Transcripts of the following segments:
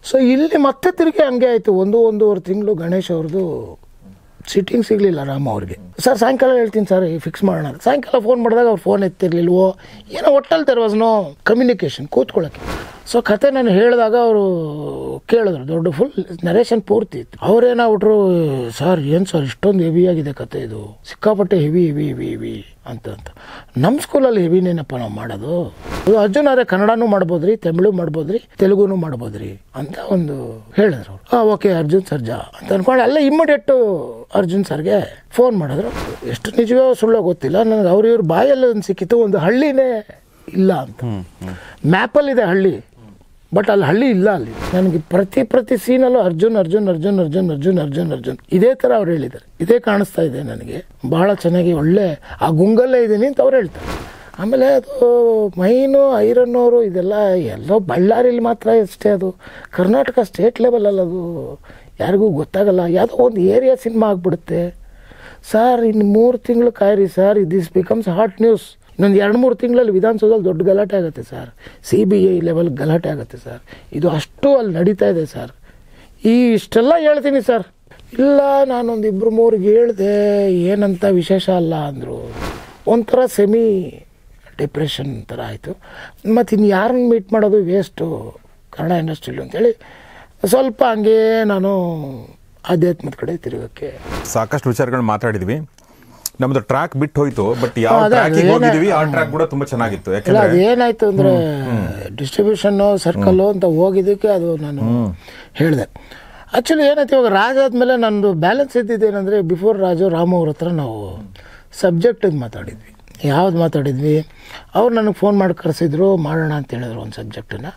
So ಇಲ್ಲಿ ಮತ್ತೆ ತಿರುಗಿ ಹಂಗೆ ಆಯಿತು ಒಂದು ಒಂದೂವರೆ ತಿಂಗಳು ಗಣೇಶ್ ಅವ್ರದ್ದು ಸಿಟ್ಟಿಂಗ್ ಸಿಗಲಿಲ್ಲ ರಾಮ ಅವ್ರಿಗೆ ಸರ್ ಸಾಯಂಕಾಲ ಹೇಳ್ತೀನಿ ಸರ್ ಫಿಕ್ಸ್ ಮಾಡೋಣ ಅಂತ. ಸಾಯಂಕಾಲ ಫೋನ್ ಮಾಡಿದಾಗ ಅವ್ರು ಫೋನ್ ಎತ್ತಿರ್ಲಿಲ್ವೋ ಏನೋ ಒಟ್ಟಲ್ಲಿ ದರ್ ವಾಸ್ ನೋ ಕಮ್ಯುನಿಕೇಷನ್ ಕೂತ್ಕೊಳ್ಳೋಕ್ಕೆ ಸೊ ಕತೆ ನಾನು ಹೇಳಿದಾಗ ಅವರು ಕೇಳಿದ್ರು ದೊಡ್ಡ ಫುಲ್ ನರೇಶನ್ ಪೂರ್ತಿ ಇತ್ತು ಅವ್ರೇನಾಗ್ಬಿಟ್ರು ಸರ್ ಏನು ಸರ್ ಇಷ್ಟೊಂದು ಹೆವಿ ಆಗಿದೆ ಕತೆ ಇದು ಸಿಕ್ಕಾಪಟ್ಟೆ ಹೆವಿ ಹೆವಿ ಹೆವಿ ಹೆವಿ ಅಂತ ಅಂತ ನಮ್ಮ ಸ್ಕೂಲಲ್ಲಿ ಹೆವಿನೇನಪ್ಪ ನಾವು ಮಾಡೋದು ಇದು ಅರ್ಜುನ್ ಅವರೇ ಕನ್ನಡನೂ ಮಾಡ್ಬೋದ್ರಿ ತಮಿಳು ಮಾಡ್ಬೋದ್ರಿ ತೆಲುಗುನು ಮಾಡ್ಬೋದ್ರಿ ಅಂತ ಒಂದು ಹೇಳಿದ್ರು ಅವ್ರು ಹಾಂ ಓಕೆ ಅರ್ಜುನ್ ಸರ್ಜಾ ಅಂತ ಅನ್ಕೊಂಡು ಅಲ್ಲೇ ಇಮ್ಮಿಡಿಯೇಟು ಅರ್ಜುನ್ ಸರ್ಗೆ ಫೋನ್ ಮಾಡಿದ್ರು ಎಷ್ಟು ನಿಜವೋ ಸುಳ್ಳೋ ಗೊತ್ತಿಲ್ಲ ನನಗೆ ಅವ್ರ ಇವ್ರ ಬಾಯಲ್ಲಿ ಒಂದು ಸಿಕ್ಕಿತ್ತು ಒಂದು ಹಳ್ಳಿನೇ ಇಲ್ಲ ಅಂತ ಮ್ಯಾಪಲ್ಲಿದೆ ಹಳ್ಳಿ ಬಟ್ ಅಲ್ಲಿ ಹಳ್ಳಿ ಇಲ್ಲ ಅಲ್ಲಿ ನನಗೆ ಪ್ರತಿ ಪ್ರತಿ ಸೀನಲ್ಲೂ ಅರ್ಜುನ್ ಅರ್ಜುನ್ ಅರ್ಜುನ್ ಅರ್ಜುನ್ ಅರ್ಜುನ್ ಅರ್ಜುನ್ ಅರ್ಜುನ್ ಇದೇ ಥರ ಅವ್ರು ಹೇಳಿದ್ದಾರೆ ಇದೇ ಕಾಣಿಸ್ತಾ ಇದೆ ನನಗೆ ಬಹಳ ಚೆನ್ನಾಗಿ ಒಳ್ಳೆ ಆ ಗುಂಗಲ್ಲೇ ಇದ್ದೀನಿ ಅಂತ ಅವ್ರು ಹೇಳ್ತಾರೆ ಆಮೇಲೆ ಅದು ಮೈನು ಐರನ್ನೋರು ಇದೆಲ್ಲ ಎಲ್ಲೋ ಬಳ್ಳಾರಿಲಿ ಮಾತ್ರ ಅಷ್ಟೇ ಅದು ಕರ್ನಾಟಕ ಸ್ಟೇಟ್ ಲೆವೆಲಲ್ಲಿ ಅದು ಯಾರಿಗೂ ಗೊತ್ತಾಗಲ್ಲ ಯಾವುದೋ ಒಂದು ಏರಿಯಾ ಸಿನಿಮಾ ಆಗಿಬಿಡುತ್ತೆ ಸರ್ ಇನ್ನು ಮೂರು ತಿಂಗಳು ಕಾಯಿರಿ sir this becomes hot news ಇನ್ನೊಂದು ಎರಡು ಮೂರು ತಿಂಗಳಲ್ಲಿ ವಿಧಾನಸೌಧದಲ್ಲಿ ದೊಡ್ಡ ಗಲಾಟೆ ಆಗುತ್ತೆ sir C B I level ಗಲಾಟೆ ಆಗುತ್ತೆ ಸರ್ ಇದು ಅಷ್ಟು ಅಲ್ಲಿ ನಡೀತಾ ಇದೆ ಸರ್ ಈ ಇಷ್ಟೆಲ್ಲ ಹೇಳ್ತೀನಿ ಸರ್ ಇಲ್ಲ ನಾನೊಂದು ಇಬ್ಬರು ಮೂರಿಗೆ ಹೇಳಿದೆ ಏನಂತ ವಿಶೇಷ ಅಲ್ಲ ಅಂದರು ಒಂಥರ ಸೆಮಿ ಡಿಪ್ರೆಷನ್ ಥರ ಆಯಿತು ಮತ್ತು ಇನ್ನು ಯಾರನ್ನ ಮೀಟ್ ಮಾಡೋದು ವೇಸ್ಟು ಕನ್ನಡ ಇಂಡಸ್ಟ್ರಿಲಿ ಅಂತೇಳಿ ಸ್ವಲ್ಪ ಹಂಗೆ ನಾನು ಆಧ್ಯಾತ್ಮದ ಕಡೆ ತಿರುಗಕ್ಕೆ ಸಾಕಷ್ಟು ವಿಚಾರಗಳು ಮಾತಾಡಿದ್ವಿ ನಮ್ದು ಟ್ರ್ಯಾಕ್ ಬಿಟ್ಟು ಹೋಯ್ತು ಬಟ್ ಯಾವ ಅದೇ, ಟ್ರ್ಯಾಕ್ ಅದೇನ- ಹೋಗಿದೀವಿ ಆ ಟ್ರ್ಯಾಕ್ ಕೂಡ ತುಂಬಾ ಚೆನ್ನಾಗಿತ್ತು ಇಲ್ಲ ಯಾಕಂದ್ರೆ ಅದು ಏನಾಯ್ತು ಅಂದರೆ ಡಿಸ್ಟ್ರಿಬ್ಯೂಷನ್ನು ಸರ್ಕಲ್ಲು ಅಂತ ಹೋಗಿದ್ದಕ್ಕೆ ಅದು ನಾನು ಹೇಳಿದೆ ಆ್ಯಕ್ಚುಲಿ ಏನಾಯ್ತು ಇವಾಗ ರಾಜ್ ಆದಮೇಲೆ ನಂದು ಬ್ಯಾಲೆನ್ಸ್ ಇದ್ದಿದ್ದೇನೆಂದರೆ ಬಿಫೋರ್ ರಾಜು ರಾಮು ಅವ್ರ ಹತ್ರ ನಾವು ಸಬ್ಜೆಕ್ಟಿಗೆ ಮಾತಾಡಿದ್ವಿ ಯಾವ್ದು ಮಾತಾಡಿದ್ವಿ ಅವ್ರು ನನಗೆ ಫೋನ್ ಮಾಡಿ ಕರೆಸಿದ್ರು ಮಾಡೋಣ ಅಂತ ಹೇಳಿದ್ರು ಒಂದು ಸಬ್ಜೆಕ್ಟನ್ನು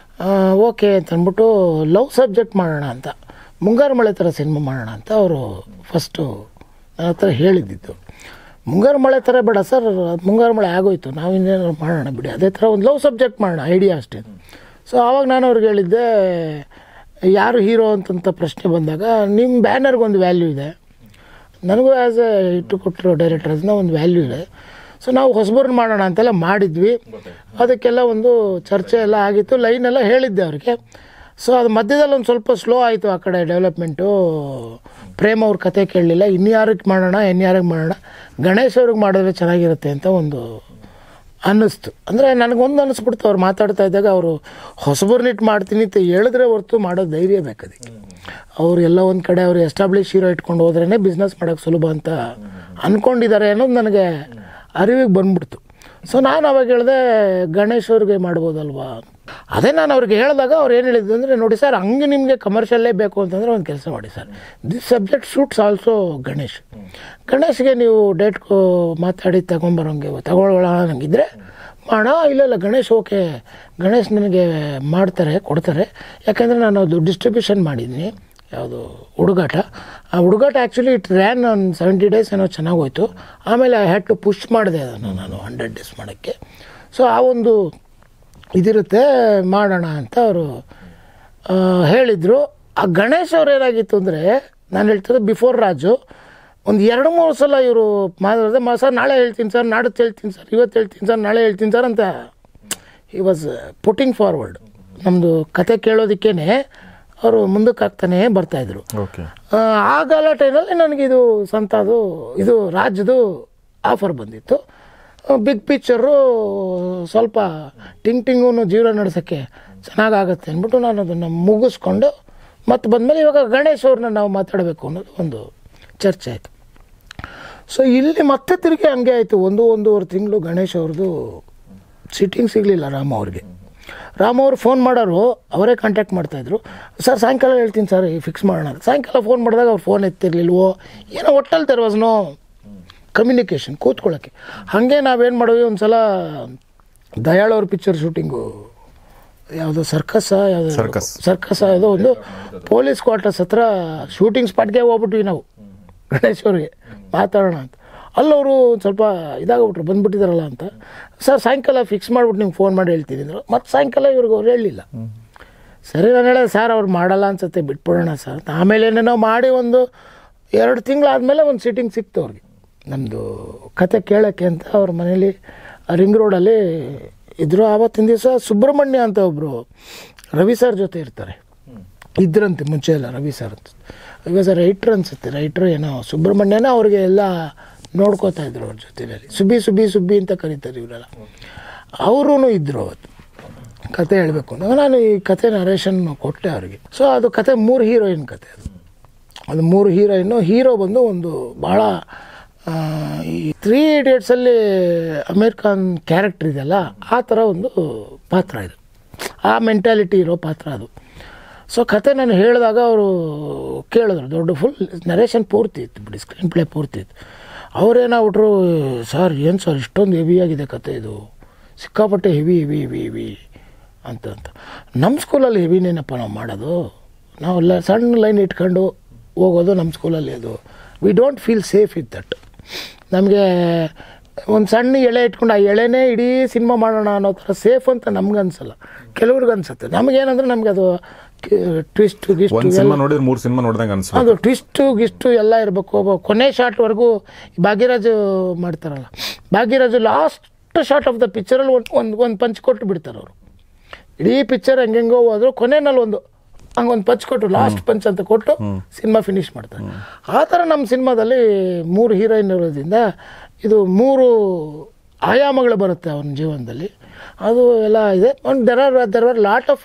ಓಕೆ ಅಂತ ಅಂದ್ಬಿಟ್ಟು ಲವ್ ಸಬ್ಜೆಕ್ಟ್ ಮಾಡೋಣ ಅಂತ ಮುಂಗಾರು ಮಳೆ ಥರ ಸಿನಿಮಾ ಮಾಡೋಣ ಅಂತ ಅವರು ಫಸ್ಟು ನನ್ನ ಹತ್ರ ಹೇಳಿದ್ದಿದ್ದು ಮುಂಗಾರು ಮಳೆ ಥರ ಬೇಡ ಸರ್ ಅದು ಮುಂಗಾರು ಮಳೆ ಆಗೋಯ್ತು ನಾವು ಇನ್ನೇನಾದ್ರು ಮಾಡೋಣ ಬಿಡಿ ಅದೇ ಥರ ಒಂದು ಲವ್ ಸಬ್ಜೆಕ್ಟ್ ಮಾಡೋಣ ಐಡಿಯಾ ಅಷ್ಟೇ ಸೊ ಆವಾಗ ನಾನು ಅವ್ರಿಗೆ ಹೇಳಿದ್ದೆ ಯಾರು ಹೀರೋ ಅಂತಂತ ಪ್ರಶ್ನೆ ಬಂದಾಗ ನಿಮ್ಮ ಬ್ಯಾನರ್ಗೆ ಒಂದು ವ್ಯಾಲ್ಯೂ ಇದೆ ನನಗೂ ಆ್ಯಸ್ ಎ ಇಟ್ಟು ಕೊಟ್ಟಿರೋ ಡೈರೆಕ್ಟರ್ಸ್ನ ಒಂದು ವ್ಯಾಲ್ಯೂ ಇದೆ ಸೊ ನಾವು ಹೊಸಬರ್ನ ಮಾಡೋಣ ಅಂತೆಲ್ಲ ಮಾಡಿದ್ವಿ ಅದಕ್ಕೆಲ್ಲ ಒಂದು ಚರ್ಚೆ ಎಲ್ಲ ಆಗಿತ್ತು ಲೈನ್ ಎಲ್ಲ ಹೇಳಿದ್ದೆ ಅವ್ರಿಗೆ ಸೊ ಅದು ಮಧ್ಯದಲ್ಲಿ ಒಂದು ಸ್ವಲ್ಪ ಸ್ಲೋ ಆಯಿತು ಆ ಕಡೆ ಡೆವಲಪ್ಮೆಂಟು ಪ್ರೇಮ್ ಅವ್ರ ಕತೆ ಕೇಳಲಿಲ್ಲ ಇನ್ಯಾರಿಗೆ ಮಾಡೋಣ ಇನ್ಯಾರಿಗೆ ಮಾಡೋಣ ಗಣೇಶ್ ಅವ್ರಿಗೆ ಮಾಡಿದ್ರೆ ಚೆನ್ನಾಗಿರುತ್ತೆ ಅಂತ ಒಂದು ಅನ್ನಿಸ್ತು ಅಂದರೆ ನನಗೊಂದು ಅನ್ನಿಸ್ಬಿಡ್ತು ಅವ್ರು ಮಾತಾಡ್ತಾ ಇದ್ದಾಗ ಅವರು ಹೊಸಬರ್ನಿಟ್ಟು ಮಾಡ್ತೀನಿ ಅಂತ ಹೇಳಿದ್ರೆ ಹೊರ್ತು ಮಾಡೋ ಧೈರ್ಯ ಬೇಕು ಅದಕ್ಕೆ ಅವ್ರು ಎಲ್ಲ ಒಂದು ಕಡೆ ಅವರು ಎಸ್ಟಾಬ್ಲಿಷ್ ಹೀರೋ ಇಟ್ಕೊಂಡು ಹೋದ್ರೇ ಬಿಸ್ನೆಸ್ ಮಾಡೋಕ್ಕೆ ಸುಲಭ ಅಂತ ಅಂದ್ಕೊಂಡಿದ್ದಾರೆ ಅನ್ನೋದು ನನಗೆ ಅರಿವಿಗೆ ಬಂದ್ಬಿಡ್ತು ಸೊ ನಾನು ಅವಾಗ ಹೇಳಿದೆ ಗಣೇಶ್ ಅವ್ರಿಗೆ ಮಾಡ್ಬೋದಲ್ವಾ ಅದೇ ನಾನು ಅವ್ರಿಗೆ ಹೇಳಿದಾಗ ಅವ್ರು ಏನು ಹೇಳಿದ್ರು ಅಂದರೆ ನೋಡಿ ಸರ್ ಹಂಗೆ ನಿಮಗೆ ಕಮರ್ಷಿಯಲ್ಲೇ ಬೇಕು ಅಂತಂದರೆ ಒಂದು ಕೆಲಸ ಮಾಡಿ sir this subject shoots also Ganesh ಗಣೇಶ್ಗೆ ನೀವು ಡೇಟ್ ಮಾತಾಡಿ ತಗೊಂಬರೋಂಗೆ ತಗೊಳ್ಳೋಣ ನಂಗಿದ್ರೆ ಮಾಡ ಇಲ್ಲ ಇಲ್ಲ ಗಣೇಶ್ ಓಕೆ ಗಣೇಶ್ ನನಗೆ ಮಾಡ್ತಾರೆ ಕೊಡ್ತಾರೆ ಯಾಕಂದರೆ ನಾನು ಅದು ಡಿಸ್ಟ್ರಿಬ್ಯೂಷನ್ ಮಾಡಿದ್ದೀನಿ ಯಾವುದು ಹುಡುಗಾಟ ಆ ಹುಡುಗಾಟ ಆ್ಯಕ್ಚುಲಿ ಇಟ್ ರ್ಯಾನ್ ಒಂದು ಸೆವೆಂಟಿ ಡೇಸ್ ಏನೋ ಚೆನ್ನಾಗಿ ಹೋಯ್ತು ಆಮೇಲೆ ಐ ಹ್ಯಾಡ್ ಟು ಪುಷ್ ಮಾಡಿದೆ ಅದನ್ನು ನಾನು ಹಂಡ್ರೆಡ್ ಡೇಸ್ ಮಾಡೋಕ್ಕೆ ಸೊ ಆ ಒಂದು ಇದಿರುತ್ತೆ ಮಾಡೋಣ ಅಂತ ಅವರು ಹೇಳಿದರು ಆ ಗಣೇಶ್ ಅವ್ರು ಏನಾಗಿತ್ತು ಅಂದರೆ ನಾನು ಹೇಳ್ತಿದ್ದೆ ಬಿಫೋರ್ ರಾಜು ಒಂದು ಎರಡು ಮೂರು ಸಲ ಇವರು ಮಾತಾಡಿದೆ ಮಾ ಸರ್ ನಾಳೆ ಹೇಳ್ತೀನಿ ಸರ್ ನಾಡತ್ತು ಹೇಳ್ತೀನಿ ಸರ್ ಇವತ್ತು ಹೇಳ್ತೀನಿ ಸರ್ ನಾಳೆ ಹೇಳ್ತೀನಿ ಸರ್ ಅಂತ ಈ ವಾಸ್ ಪುಟ್ಟಿಂಗ್ ಫಾರ್ವರ್ಡ್ ನಮ್ಮದು ಕತೆ ಕೇಳೋದಕ್ಕೇ ಅವರು ಮುಂದಕ್ಕೆ ಹಾಕ್ತಾನೆ ಬರ್ತಾಯಿದ್ರು ಓಕೆ ಆ, ಆ ಗಲಾಟೆನಲ್ಲಿ ನನಗಿದು ಸಂತದು ಇದು ರಾಜ್ಯದು ಆಫರ್ ಬಂದಿತ್ತು ಬಿಗ್ ಪಿಕ್ಚರು ಸ್ವಲ್ಪ ಟಿಂಗ್ ಟಿಂಗು ಜೀವನ ನಡೆಸೋಕ್ಕೆ ಚೆನ್ನಾಗಾಗತ್ತೆ ಅಂದ್ಬಿಟ್ಟು ನಾನು ಅದನ್ನು ಮುಗಿಸ್ಕೊಂಡು ಮತ್ತೆ ಬಂದಮೇಲೆ ಇವಾಗ ಗಣೇಶ್ ಅವ್ರನ್ನ ನಾವು ಮಾತಾಡಬೇಕು ಅನ್ನೋದು ಒಂದು ಚರ್ಚೆ ಆಯಿತು ಸೊ ಇಲ್ಲಿ ಮತ್ತೆ ತಿರುಗಿ ಹಂಗೆ ಆಯಿತು ಒಂದು ಒಂದೂವರೆ ತಿಂಗಳು ಗಣೇಶ್ ಅವ್ರದ್ದು ಸಿಟ್ಟಿಂಗ್ ಸಿಗಲಿಲ್ಲ ರಾಮ ಅವ್ರಿಗೆ ರಾಮ ಅವ್ರು ಫೋನ್ ಮಾಡೋರು ಅವರೇ ಕಾಂಟ್ಯಾಕ್ಟ್ ಮಾಡ್ತಾಯಿದ್ರು ಸರ್ ಸಾಯಂಕಾಲ ಹೇಳ್ತೀನಿ ಸರ್ ಫಿಕ್ಸ್ ಮಾಡೋಣ ಅಂತ. ಸಾಯಂಕಾಲ ಫೋನ್ ಮಾಡಿದಾಗ ಅವ್ರು ಫೋನ್ ಎತ್ತಿರ್ಲಿಲ್ವೋ ಏನೋ ಒಟ್ಟಲ್ಲಿ ದರ್ ವಾಸ್ ನೋ ಕಮ್ಯುನಿಕೇಷನ್ ಕೂತ್ಕೊಳ್ಳೋಕ್ಕೆ ಹಾಗೆ ನಾವೇನು ಮಾಡಿದ್ವಿ ಒಂದು ಸಲ ದಯಾಳ್ ಅವ್ರ ಪಿಕ್ಚರ್ ಶೂಟಿಂಗು ಯಾವುದೋ ಸರ್ಕಸ್ ಯಾವುದೋ Circus. ಸರ್ಕಸ್ ಯಾವುದೋ ಒಂದು ಪೊಲೀಸ್ ಕ್ವಾರ್ಟರ್ಸ್ ಹತ್ರ ಶೂಟಿಂಗ್ ಸ್ಪಾಟ್ಗೆ ಹೋಗ್ಬಿಟ್ವಿ ನಾವು ಗಣೇಶ್ ಅವ್ರಿಗೆ ಮಾತಾಡೋಣ ಅಂತ ಅಲ್ಲವರು ಒಂದು ಸ್ವಲ್ಪ ಇದಾಗ್ಬಿಟ್ರು ಬಂದ್ಬಿಟ್ಟಿದಾರಲ್ಲ ಅಂತ ಸರ್ ಸಾಯಂಕಾಲ ಫಿಕ್ಸ್ ಮಾಡ್ಬಿಟ್ಟು ನಿಮ್ಗೆ ಫೋನ್ ಮಾಡಿ ಹೇಳ್ತೀನಿ ಅಂದರು ಮತ್ತು ಸಾಯಂಕಾಲ ಇವ್ರಿಗೆ ಅವ್ರು ಹೇಳಲಿಲ್ಲ ಸರಿ ನಾನು ಹೇಳಿದೆ ಸರ್ ಅವ್ರು ಮಾಡಲ್ಲ ಅನ್ಸುತ್ತೆ ಬಿಟ್ಬಿಡೋಣ ಸರ್ ಅಂತ. ಆಮೇಲೆ ಏನೇನೋ ಮಾಡಿ ಒಂದು ಎರಡು ತಿಂಗಳಾದಮೇಲೆ ಒಂದು ಸೀಟಿಂಗ್ ಸಿಕ್ತು ಅವ್ರಿಗೆ ನಮ್ಮದು ಕತೆ ಕೇಳೋಕ್ಕೆ ಅಂತ ಅವ್ರ ಮನೇಲಿ ರಿಂಗ್ ರೋಡಲ್ಲಿ ಇದ್ದರು ಆವತ್ತಿನ ದಿವಸ ಸುಬ್ರಹ್ಮಣ್ಯ ಅಂತ ಒಬ್ಬರು ರವಿ ಸರ್ ಜೊತೆ ಇರ್ತಾರೆ ಇದ್ರಂತೆ ಮುಂಚೆ ಎಲ್ಲ ರವಿ ಸರ್ ಅಂತ ಇವಾಗ ಸರ್ ರೈಟ್ರ್ ಅನ್ಸುತ್ತೆ ರೈಟ್ರ್ ಏನೋ ಸುಬ್ರಹ್ಮಣ್ಯನ ಅವ್ರಿಗೆ ಎಲ್ಲ ನೋಡ್ಕೋತಾ ಇದ್ರು ಅವ್ರ ಜೊತೆಯಲ್ಲಿ ಸುಬ್ಬಿ ಸುಬ್ಬಿ ಸುಬ್ಬಿ ಅಂತ ಕರೀತಾರೆ ಇವರೆಲ್ಲ ಅವರೂ ಇದ್ದರು ಅವತ್ತು ಕತೆ ಹೇಳಬೇಕು ಅಂದಾಗ ನಾನು ಈ ಕತೆ ನರೇಷನ್ ಕೊಟ್ಟೆ ಅವ್ರಿಗೆ ಸೊ ಅದು ಕತೆ ಮೂರು ಹೀರೋಯಿನ್ ಕತೆ ಅದು ಅದು ಮೂರು ಹೀರೋಯಿನ್ನು ಹೀರೋ ಬಂದು ಒಂದು ಭಾಳ ಆ, ಈ ತ್ರೀ ಇಡಿಯಟ್ಸಲ್ಲಿ ಅಮೀರ್ ಖಾನ್ ಕ್ಯಾರೆಕ್ಟರ್ ಇದೆಯಲ್ಲ ಆ ಥರ ಒಂದು ಪಾತ್ರ ಇದು ಆ ಮೆಂಟ್ಯಾಲಿಟಿ ಇರೋ ಪಾತ್ರ ಅದು ಸೊ ಕತೆ ನಾನು ಹೇಳಿದಾಗ ಅವರು ಕೇಳಿದ್ರು ದೊಡ್ಡ ಫುಲ್ ನರೇಷನ್ ಪೂರ್ತಿ ಇತ್ತು ಬಿಡಿ ಸ್ಕ್ರೀನ್ ಪ್ಲೇ ಪೂರ್ತಿ ಇತ್ತು ಅವ್ರೇನಾಗ್ಬಿಟ್ರು ಸರ್ ಏನು ಸರ್ ಇಷ್ಟೊಂದು ಹೆವಿಯಾಗಿದೆ ಕತೆ ಇದು ಸಿಕ್ಕಾಪಟ್ಟೆ ಹೆವಿ ಹೆವಿ ಹೆವಿ ಹೆವಿ ಅಂತ ಅಂತ ನಮ್ಮ ಸ್ಕೂಲಲ್ಲಿ ಹೆವಿನೇನಪ್ಪ ನಾವು ಮಾಡೋದು ನಾವೆಲ್ಲ ಸಣ್ಣ ಲೈನ್ ಇಟ್ಕೊಂಡು ಹೋಗೋದು ನಮ್ಮ ಸ್ಕೂಲಲ್ಲಿ ಅದು we don't feel safe with that ನಮಗೆ ಒಂದು ಸಣ್ಣ ಎಳೆ ಇಟ್ಕೊಂಡು ಆ ಎಳೆನೇ ಇಡೀ ಸಿನಿಮಾ ಮಾಡೋಣ ಅನ್ನೋ ಥರ ಸೇಫ್ ಅಂತ ನಮ್ಗೆ ಅನ್ಸಲ್ಲ ಕೆಲವ್ರಿಗೆ ಅನ್ಸುತ್ತೆ ನಮಗೇನಂದ್ರೆ ನಮಗೆ ಅದು ಟ್ವಿಸ್ಟ್ ಗಿಸ್ಟ್ ಒಂದ್ ಸಿನಿಮಾ ನೋಡಿದ್ರೆ ಮೂರ್ ಸಿನಿಮಾ ನೋಡ್ದಂಗೆ ಅನ್ಸ್ಬೇಕು ಅದು ಟ್ವಿಸ್ಟು ಗಿಸ್ಟು ಎಲ್ಲ ಇರಬೇಕು ಒಬ್ಬ ಕೊನೆ ಶಾರ್ಟ್ವರೆಗೂ ಭಾಗ್ಯರಾಜು ಮಾಡ್ತಾರಲ್ಲ Bhagyaraj last shot of the ಪಿಕ್ಚರಲ್ಲಿ ಒಂದು ಒಂದು ಒಂದು ಪಂಚ್ ಕೊಟ್ಟು ಬಿಡ್ತಾರೆ ಅವರು ಇಡೀ ಪಿಕ್ಚರ್ ಹೆಂಗೆಂಗೋ ಹೋದ್ರು ಕೊನೆಯಲ್ಲಿ ಒಂದು ಹಂಗೊಂದು ಪಂಚ್ ಕೊಟ್ಟು ಲಾಸ್ಟ್ ಪಂಚ್ ಅಂತ ಕೊಟ್ಟು ಸಿನಿಮಾ ಫಿನಿಶ್ ಮಾಡ್ತಾರೆ ಆ ಥರ ನಮ್ಮ ಸಿನಿಮಾದಲ್ಲಿ ಮೂರು ಹೀರೋಯಿನ್ ಇರೋದ್ರಿಂದ ಇದು ಮೂರು ಆಯಾಮಗಳು ಬರುತ್ತೆ ಅವನ ಜೀವನದಲ್ಲಿ ಅದು ಎಲ್ಲ ಇದೆ ಒಂದು there are there are lot of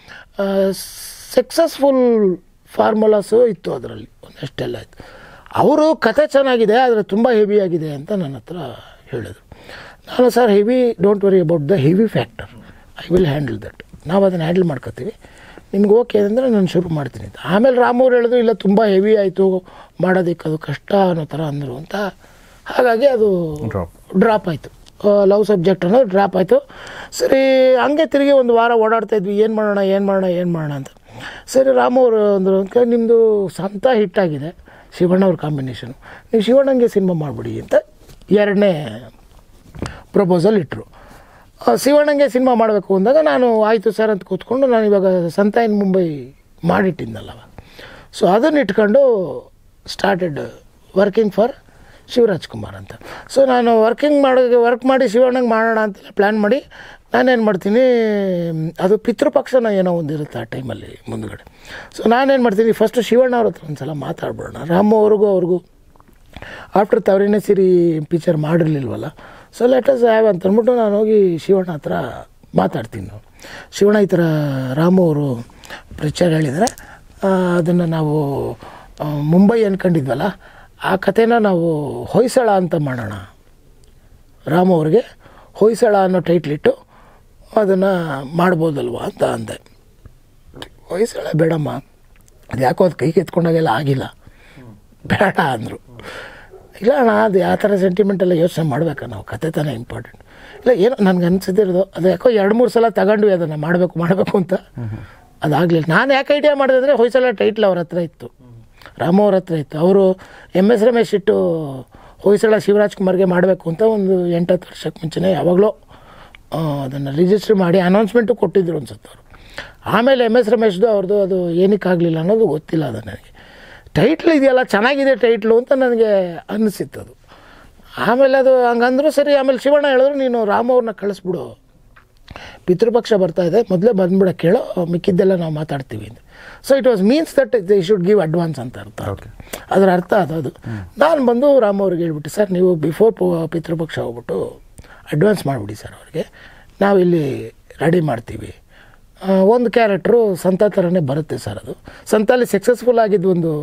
successful formulas ಇತ್ತು ಅದರಲ್ಲಿ ಒಂದಷ್ಟೆಲ್ಲ ಇತ್ತು ಅವರು ಕತೆ ಚೆನ್ನಾಗಿದೆ ಆದರೆ ತುಂಬ ಹೆವಿ ಆಗಿದೆ ಅಂತ ನನ್ನ ಹತ್ರ ಹೇಳಿದ್ರು ನಾನು sir heavy don't worry about the heavy factor I will handle that ನಾವು ಅದನ್ನು ಹ್ಯಾಂಡಲ್ ಮಾಡ್ಕೋತೀವಿ ನಿಮ್ಗೆ ಓಕೆ ಅಂದರೆ ನಾನು ಶುರು ಮಾಡ್ತೀನಿ ಅಂತ ಆಮೇಲೆ ರಾಮವ್ರು ಹೇಳಿದ್ರು ಇಲ್ಲ ತುಂಬ ಹೆವಿ ಆಯಿತು ಮಾಡೋದಕ್ಕೆ ಅದು ಕಷ್ಟ ಅನ್ನೋ ಥರ ಅಂದರು ಅಂತ ಹಾಗಾಗಿ ಅದು Drop. ಡ್ರಾಪ್ ಆಯಿತು ಲವ್ ಸಬ್ಜೆಕ್ಟ್ ಅನ್ನೋದು ಡ್ರಾಪ್ ಆಯಿತು ಸರಿ ಹಂಗೆ ತಿರುಗಿ ಒಂದು ವಾರ ಓಡಾಡ್ತಾ ಇದ್ವಿ ಏನು ಮಾಡೋಣ ಏನು ಮಾಡೋಣ ಏನು ಮಾಡೋಣ ಅಂತ ಸರಿ ರಾಮು ಅವರು ಅಂದರು ಅಂತ ನಿಮ್ಮದು ಸ್ವಂತ ಹಿಟ್ಟಾಗಿದೆ ಶಿವಣ್ಣ ಅವ್ರ ಕಾಂಬಿನೇಷನು ನೀವು ಶಿವಣ್ಣಂಗೆ ಸಿನಿಮಾ ಮಾಡಿಬಿಡಿ ಅಂತ ಎರಡನೇ ಪ್ರಪೋಸಲ್ ಇಟ್ಟರು ಶಿವಣ್ಣಂಗೆ ಸಿನಿಮಾ ಮಾಡಬೇಕು ಅಂದಾಗ ನಾನು ಆಯಿತು ಸರ್ ಅಂತ ಕೂತ್ಕೊಂಡು ನಾನು ಇವಾಗ ಸಂತ ಇನ್ ಮುಂಬೈ ಮಾಡಿಟ್ಟಿದ್ನಲ್ಲ ಸೊ ಅದನ್ನು ಇಟ್ಕೊಂಡು started working for Shivaraj Kumar ಅಂತ ಸೊ ನಾನು ವರ್ಕಿಂಗ್ ಮಾಡೋ ವರ್ಕ್ ಮಾಡಿ ಶಿವಣ್ಣಂಗೆ ಮಾಡೋಣ ಅಂತ ಪ್ಲ್ಯಾನ್ ಮಾಡಿ ನಾನೇನು ಮಾಡ್ತೀನಿ ಅದು ಪಿತೃಪಕ್ಷನ ಏನೋ ಒಂದಿರುತ್ತೆ ಆ ಟೈಮಲ್ಲಿ ಮುಂದ್ಗಡೆ ಸೊ ನಾನೇನು ಮಾಡ್ತೀನಿ ಫಸ್ಟು ಶಿವಣ್ಣ ಅವ್ರ ಹತ್ರ ಒಂದು ಸಲ ಮಾತಾಡ್ಬಿಡೋಣ ರಾಮು ಅವ್ರಿಗೂ ಅವ್ರಿಗೂ ಆಫ್ಟರ್ ತವರಿನೇ ಸಿರಿ ಪಿಕ್ಚರ್ ಮಾಡಿರ್ಲಿಲ್ವಲ್ಲ ಸೊ ಲೆಟಸ್ ಹ್ಯಾವ್ ಅಂತ ಅಂದ್ಬಿಟ್ಟು ನಾನು ಹೋಗಿ ಶಿವಣ್ಣ ಹತ್ರ ಮಾತಾಡ್ತೀನಿ ನಾವು ಶಿವಣ್ಣ ಈ ಥರ ರಾಮು ಅವರು ಪಿಕ್ಚರ್ ಹೇಳಿದರೆ ಅದನ್ನು ನಾವು ಆ, ಮುಂಬೈ ಅನ್ಕೊಂಡಿದ್ವಲ್ಲ ಆ ಕಥೆನ ನಾವು ಹೊಯ್ಸಳ ಅಂತ ಮಾಡೋಣ ರಾಮು ಅವ್ರಿಗೆ ಹೊಯ್ಸಳ ಅನ್ನೋ ಟೈಟ್ಲಿಟ್ಟು ಅದನ್ನು ಮಾಡ್ಬೋದಲ್ವಾ ಅಂತ ಅಂದೆ ಹೊಯ್ಸಳ ಬೇಡಮ್ಮ ಅದು ಯಾಕೋ ಅದು ಕೈಗೆ ಎತ್ಕೊಂಡಾಗೆಲ್ಲ ಆಗಿಲ್ಲ ಬೇಡ ಅಂದರು ಇಲ್ಲ ಅಣ್ಣ ಅದು ಯಾವ ಥರ ಸೆಂಟಿಮೆಂಟ್ ಎಲ್ಲ ಯೋಚನೆ ಮಾಡ್ಬೇಕಾ ನಾವು ಕತೆ ತಾನೇ ಇಂಪಾರ್ಟೆಂಟ್ ಇಲ್ಲ ಏನೋ ನನಗೆ ಅನ್ಸಿದಿರೋದು ಅದು ಯಾಕೋ ಎರಡು ಮೂರು ಸಲ ತಗೊಂಡ್ವಿ ಅದನ್ನು ಮಾಡಬೇಕು ಮಾಡಬೇಕು ಅಂತ ಅದಾಗಲಿಲ್ಲ ನಾನು ಯಾಕೆ ಐಡಿಯಾ ಮಾಡಿದೆ ಅಂದರೆ ಹೊಯ್ಸಲ ಟೈಟ್ಲ್ ಅವ್ರ ಹತ್ರ ಇತ್ತು ರಾಮು ಅವ್ರ ಹತ್ರ ಇತ್ತು ಅವರು ಎಮ್ ಎಸ್ ರಮೇಶ್ ಇಟ್ಟು ಹೊಯ್ಸಳ ಶಿವರಾಜ್ ಕುಮಾರ್ಗೆ ಮಾಡಬೇಕು ಅಂತ ಒಂದು ಎಂಟತ್ತು ವರ್ಷಕ್ಕೆ ಮುಂಚೆನೇ ಯಾವಾಗಲೂ ಅದನ್ನು ರಿಜಿಸ್ಟ್ರ್ ಮಾಡಿ ಅನೌನ್ಸ್ಮೆಂಟು ಕೊಟ್ಟಿದ್ರು ಅನ್ಸುತ್ತೆ ಅವರು ಆಮೇಲೆ ಎಮ್ ಎಸ್ ರಮೇಶ್ದು ಅವ್ರದ್ದು ಅದು ಏನಕ್ಕಾಗಲಿಲ್ಲ ಅನ್ನೋದು ಗೊತ್ತಿಲ್ಲ ಅದು ನನಗೆ ಟೈಟ್ಲ್ ಇದೆಯಲ್ಲ ಚೆನ್ನಾಗಿದೆ ಟೈಟ್ಲು ಅಂತ ನನಗೆ ಅನ್ನಿಸಿತ್ತು ಅದು ಆಮೇಲೆ ಅದು ಹಂಗಂದ್ರು ಸರಿ ಆಮೇಲೆ ಶಿವಣ್ಣ ಹೇಳಿದ್ರು ನೀನು ರಾಮ ಅವ್ರನ್ನ ಕಳಿಸ್ಬಿಡು ಪಿತೃಪಕ್ಷ ಬರ್ತಾ ಇದೆ ಮೊದಲೇ ಬಂದ್ಬಿಡ ಕೇಳೋ ಮಿಕ್ಕಿದ್ದೆಲ್ಲ ನಾವು ಮಾತಾಡ್ತೀವಿ ಅಂತ so it was means that they should give advance ಅಂತ ಅರ್ಥ Okay. ಅದರ ಅರ್ಥ ಅದು ಅದು ನಾನು ಬಂದು ರಾಮ ಅವ್ರಿಗೆ ಹೇಳ್ಬಿಟ್ಟು ಸರ್ ನೀವು ಬಿಫೋರ್ ಪಿತೃಪಕ್ಷ ಹೋಗ್ಬಿಟ್ಟು ಅಡ್ವಾನ್ಸ್ ಮಾಡಿಬಿಡಿ ಸರ್ ಅವ್ರಿಗೆ ನಾವು ಇಲ್ಲಿ ರೆಡಿ ಮಾಡ್ತೀವಿ ಆ, ಒಂದು ಕ್ಯಾರೆಕ್ಟ್ರು ಸಂತ ಥರನೇ ಬರುತ್ತೆ ಸರ್ ಅದು ಸಂತಲ್ಲಿ ಸಕ್ಸಸ್ಫುಲ್ ಆಗಿದ್ದು ಒಂದು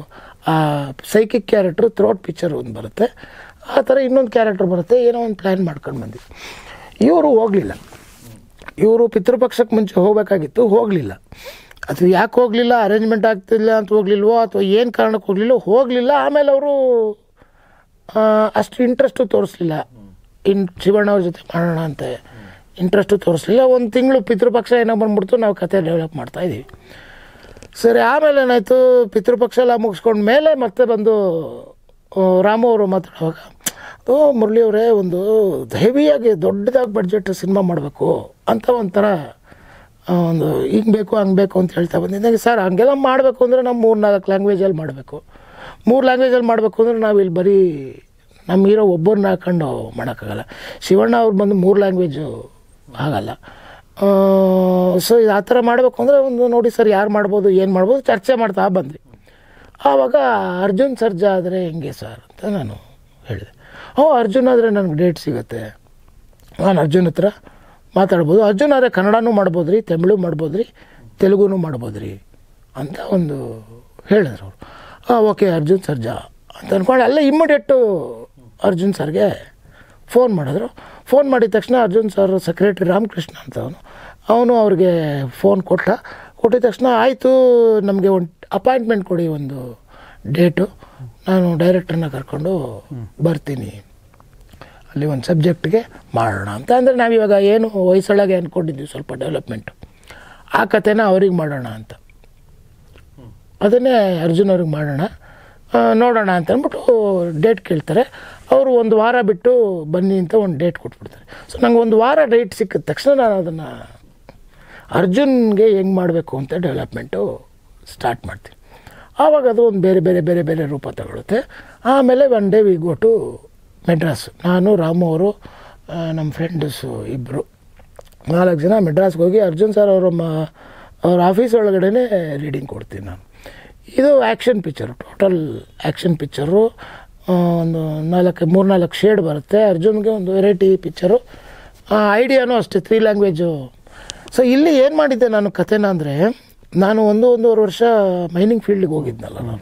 ಸೈಕಿಕ್ ಕ್ಯಾರೆಕ್ಟ್ರು ಥ್ರೋಟ್ ಪಿಕ್ಚರ್ ಒಂದು ಬರುತ್ತೆ ಆ ಥರ ಇನ್ನೊಂದು ಕ್ಯಾರೆಕ್ಟ್ರ್ ಬರುತ್ತೆ ಏನೋ ಒಂದು ಪ್ಲ್ಯಾನ್ ಮಾಡ್ಕೊಂಡು ಬಂದ್ವಿ ಇವರು ಹೋಗಲಿಲ್ಲ ಇವರು ಪಿತೃಪಕ್ಷಕ್ಕೆ ಮುಂಚೆ ಹೋಗಬೇಕಾಗಿತ್ತು ಹೋಗಲಿಲ್ಲ ಅದು ಯಾಕೆ ಹೋಗಲಿಲ್ಲ ಅರೇಂಜ್ಮೆಂಟ್ ಆಗ್ತಿಲ್ಲ ಅಂತ ಹೋಗ್ಲಿಲ್ವೋ ಅಥವಾ ಏನು ಕಾರಣಕ್ಕೆ ಹೋಗಲಿಲ್ಲ ಹೋಗಲಿಲ್ಲ ಆಮೇಲೆ ಅವರು ಅಷ್ಟು ಇಂಟ್ರೆಸ್ಟು ತೋರಿಸ್ಲಿಲ್ಲ ಇನ್ ಶಿವಣ್ಣ ಅವ್ರ ಜೊತೆ ಮಾಡೋಣ ಅಂತ ಇಂಟ್ರೆಸ್ಟು ತೋರಿಸ್ಲಿಲ್ಲ ಒಂದು ತಿಂಗಳು ಪಿತೃಪಕ್ಷ ಏನೋ ಬಂದ್ಬಿಡ್ತು ನಾವು ಕತೆ ಡೆವಲಪ್ ಮಾಡ್ತಾ ಇದ್ದೀವಿ ಸರಿ ಆಮೇಲೆ ಏನಾಯಿತು ಪಿತೃಪಕ್ಷ ಎಲ್ಲ ಮುಗಿಸ್ಕೊಂಡ ಮೇಲೆ ಮತ್ತೆ ಬಂದು ಆ, ರಾಮು ಅವರು ಮಾತಾಡುವಾಗ ಓ ಮುರಳಿ ಅವರೇ ಒಂದು ಹೆವಿಯಾಗಿ ದೊಡ್ಡದಾಗಿ ಬಡ್ಜೆಟ್ ಸಿನಿಮಾ ಮಾಡಬೇಕು ಅಂತ ಒಂಥರ ಆ, ಒಂದು ಹಿಂಗೆ ಬೇಕು ಹಂಗೆ ಬೇಕು ಅಂತ ಹೇಳ್ತಾ ಬಂದಿದ್ದಾಗ ಸರ್ ಹಂಗೆಲ್ಲ ಮಾಡಬೇಕು ಅಂದರೆ ನಾವು ಮೂರು ನಾಲ್ಕು ಲ್ಯಾಂಗ್ವೇಜಲ್ಲಿ ಮಾಡಬೇಕು ಮೂರು ಲ್ಯಾಂಗ್ವೇಜಲ್ಲಿ ಮಾಡಬೇಕು ಅಂದರೆ ನಾವು ಇಲ್ಲಿ ಬರೀ ನಮ್ಮ ಹೀರೋ ಒಬ್ಬರನ್ನ ಹಾಕೊಂಡು ಮಾಡೋಕ್ಕಾಗಲ್ಲ ಶಿವಣ್ಣ ಅವ್ರು ಬಂದು ಮೂರು ಲ್ಯಾಂಗ್ವೇಜು ಆಗಲ್ಲ ಸೊ ಇದು ಆ ಥರ ಮಾಡಬೇಕು ಅಂದರೆ ಒಂದು ನೋಡಿ ಸರ್ ಯಾರು ಮಾಡ್ಬೋದು ಏನು ಮಾಡ್ಬೋದು ಚರ್ಚೆ ಮಾಡ್ತಾ ಬಂದ್ವಿ ಆವಾಗ ಅರ್ಜುನ್ ಸರ್ಜಾ ಆದರೆ ಹೆಂಗೆ ಸರ್ ಅಂತ ನಾನು ಹೇಳಿದೆ ಓ ಅರ್ಜುನ್ ಆದರೆ ನನಗೆ ಡೇಟ್ ಸಿಗುತ್ತೆ ನಾನು ಅರ್ಜುನ್ ಹತ್ರ ಮಾತಾಡ್ಬೋದು ಅರ್ಜುನ್ ಆದರೆ ಕನ್ನಡನೂ ಮಾಡ್ಬೋದು ರೀ ತಮಿಳು ಮಾಡ್ಬೋದು ರೀ ತೆಲುಗುನೂ ಮಾಡ್ಬೋದು ರೀ ಅಂತ ಒಂದು ಹೇಳಿದ್ರು ಅವರು ಹಾಂ ಓಕೆ ಅರ್ಜುನ್ ಸರ್ಜಾ ಅಂತ ಅಂದ್ಕೊಂಡು ಅಲ್ಲೇ ಇಮ್ಮಿಡಿಯೇಟು ಅರ್ಜುನ್ ಸರ್ಗೆ ಫೋನ್ ಮಾಡಿದ್ರು ಫೋನ್ ಮಾಡಿದ ತಕ್ಷಣ ಅರ್ಜುನ್ ಸರ್ ಸೆಕ್ರೆಟ್ರಿ ರಾಮಕೃಷ್ಣ ಅಂತ ಅವನು ಅವನು ಅವ್ರಿಗೆ ಫೋನ್ ಕೊಟ್ಟ ಕೊಟ್ಟಿದ ತಕ್ಷಣ ಆಯಿತು ನಮಗೆ ಒಂದು ಅಪಾಯಿಂಟ್ಮೆಂಟ್ ಕೊಡಿ ಒಂದು ಡೇಟು ನಾನು ಡೈರೆಕ್ಟ್ರನ್ನ ಕರ್ಕೊಂಡು ಬರ್ತೀನಿ ಅಲ್ಲಿ ಒಂದು ಸಬ್ಜೆಕ್ಟ್ಗೆ ಮಾಡೋಣ ಅಂತ ಅಂದರೆ ನಾವಿವಾಗ ಏನು ಹೊಯ್ಸಳಗೆ ಅಂದ್ಕೊಂಡಿದ್ವಿ ಸ್ವಲ್ಪ ಡೆವಲಪ್ಮೆಂಟು ಆ ಕಥೆನ ಅವ್ರಿಗೆ ಮಾಡೋಣ ಅಂತ ಅದನ್ನೇ ಅರ್ಜುನ್ ಅವ್ರಿಗೆ ಮಾಡೋಣ ಆ, ನೋಡೋಣ ಅಂತ ಅಂದ್ಬಿಟ್ಟು ಡೇಟ್ ಕೇಳ್ತಾರೆ ಅವರು ಒಂದು ವಾರ ಬಿಟ್ಟು ಬನ್ನಿ ಅಂತ ಒಂದು ಡೇಟ್ ಕೊಟ್ಬಿಡ್ತಾರೆ ಸೊ ನಂಗೆ ಒಂದು ವಾರ ಡೇಟ್ ಸಿಕ್ಕಿದ ತಕ್ಷಣ ನಾನು ಅದನ್ನು ಅರ್ಜುನ್ಗೆ ಹೆಂಗೆ ಮಾಡಬೇಕು ಅಂತ ಡೆವಲಪ್ಮೆಂಟು ಸ್ಟಾರ್ಟ್ ಮಾಡ್ತೀನಿ ಆವಾಗ ಅದು ಒಂದು ಬೇರೆ ಬೇರೆ ಬೇರೆ ಬೇರೆ ರೂಪ ತಗೊಳುತ್ತೆ ಆಮೇಲೆ one day we go to Madras ನಾನು ರಾಮು ಅವರು ಆ, ನಮ್ಮ ಫ್ರೆಂಡ್ಸು ಇಬ್ಬರು ನಾಲ್ಕು ಜನ ಮೆಡ್ರಾಸ್ಗೆ ಹೋಗಿ ಅರ್ಜುನ್ ಸರ್ ಅವರ ಮ ಅವ್ರ ಆಫೀಸ್ ಒಳಗಡೆ ರೀಡಿಂಗ್ ಕೊಡ್ತೀನಿ ನಾನು ಇದು action picture total action picture ಒಂದು ನಾಲ್ಕು ಮೂರು ನಾಲ್ಕು ಶೇಡ್ ಬರುತ್ತೆ ಅರ್ಜುನ್ಗೆ ಒಂದು ವೆರೈಟಿ ಪಿಕ್ಚರು ಐಡಿಯಾನು ಅಷ್ಟೇ ತ್ರೀ ಲ್ಯಾಂಗ್ವೇಜು ಸೊ ಇಲ್ಲಿ ಏನು ಮಾಡಿದ್ದೆ ನಾನು ಕಥೆನ ಅಂದರೆ ನಾನು ಒಂದು ಒಂದೂವರೆ ವರ್ಷ ಮೈನಿಂಗ್ ಫೀಲ್ಡಿಗೆ ಹೋಗಿದ್ನಲ್ಲ ನಾನು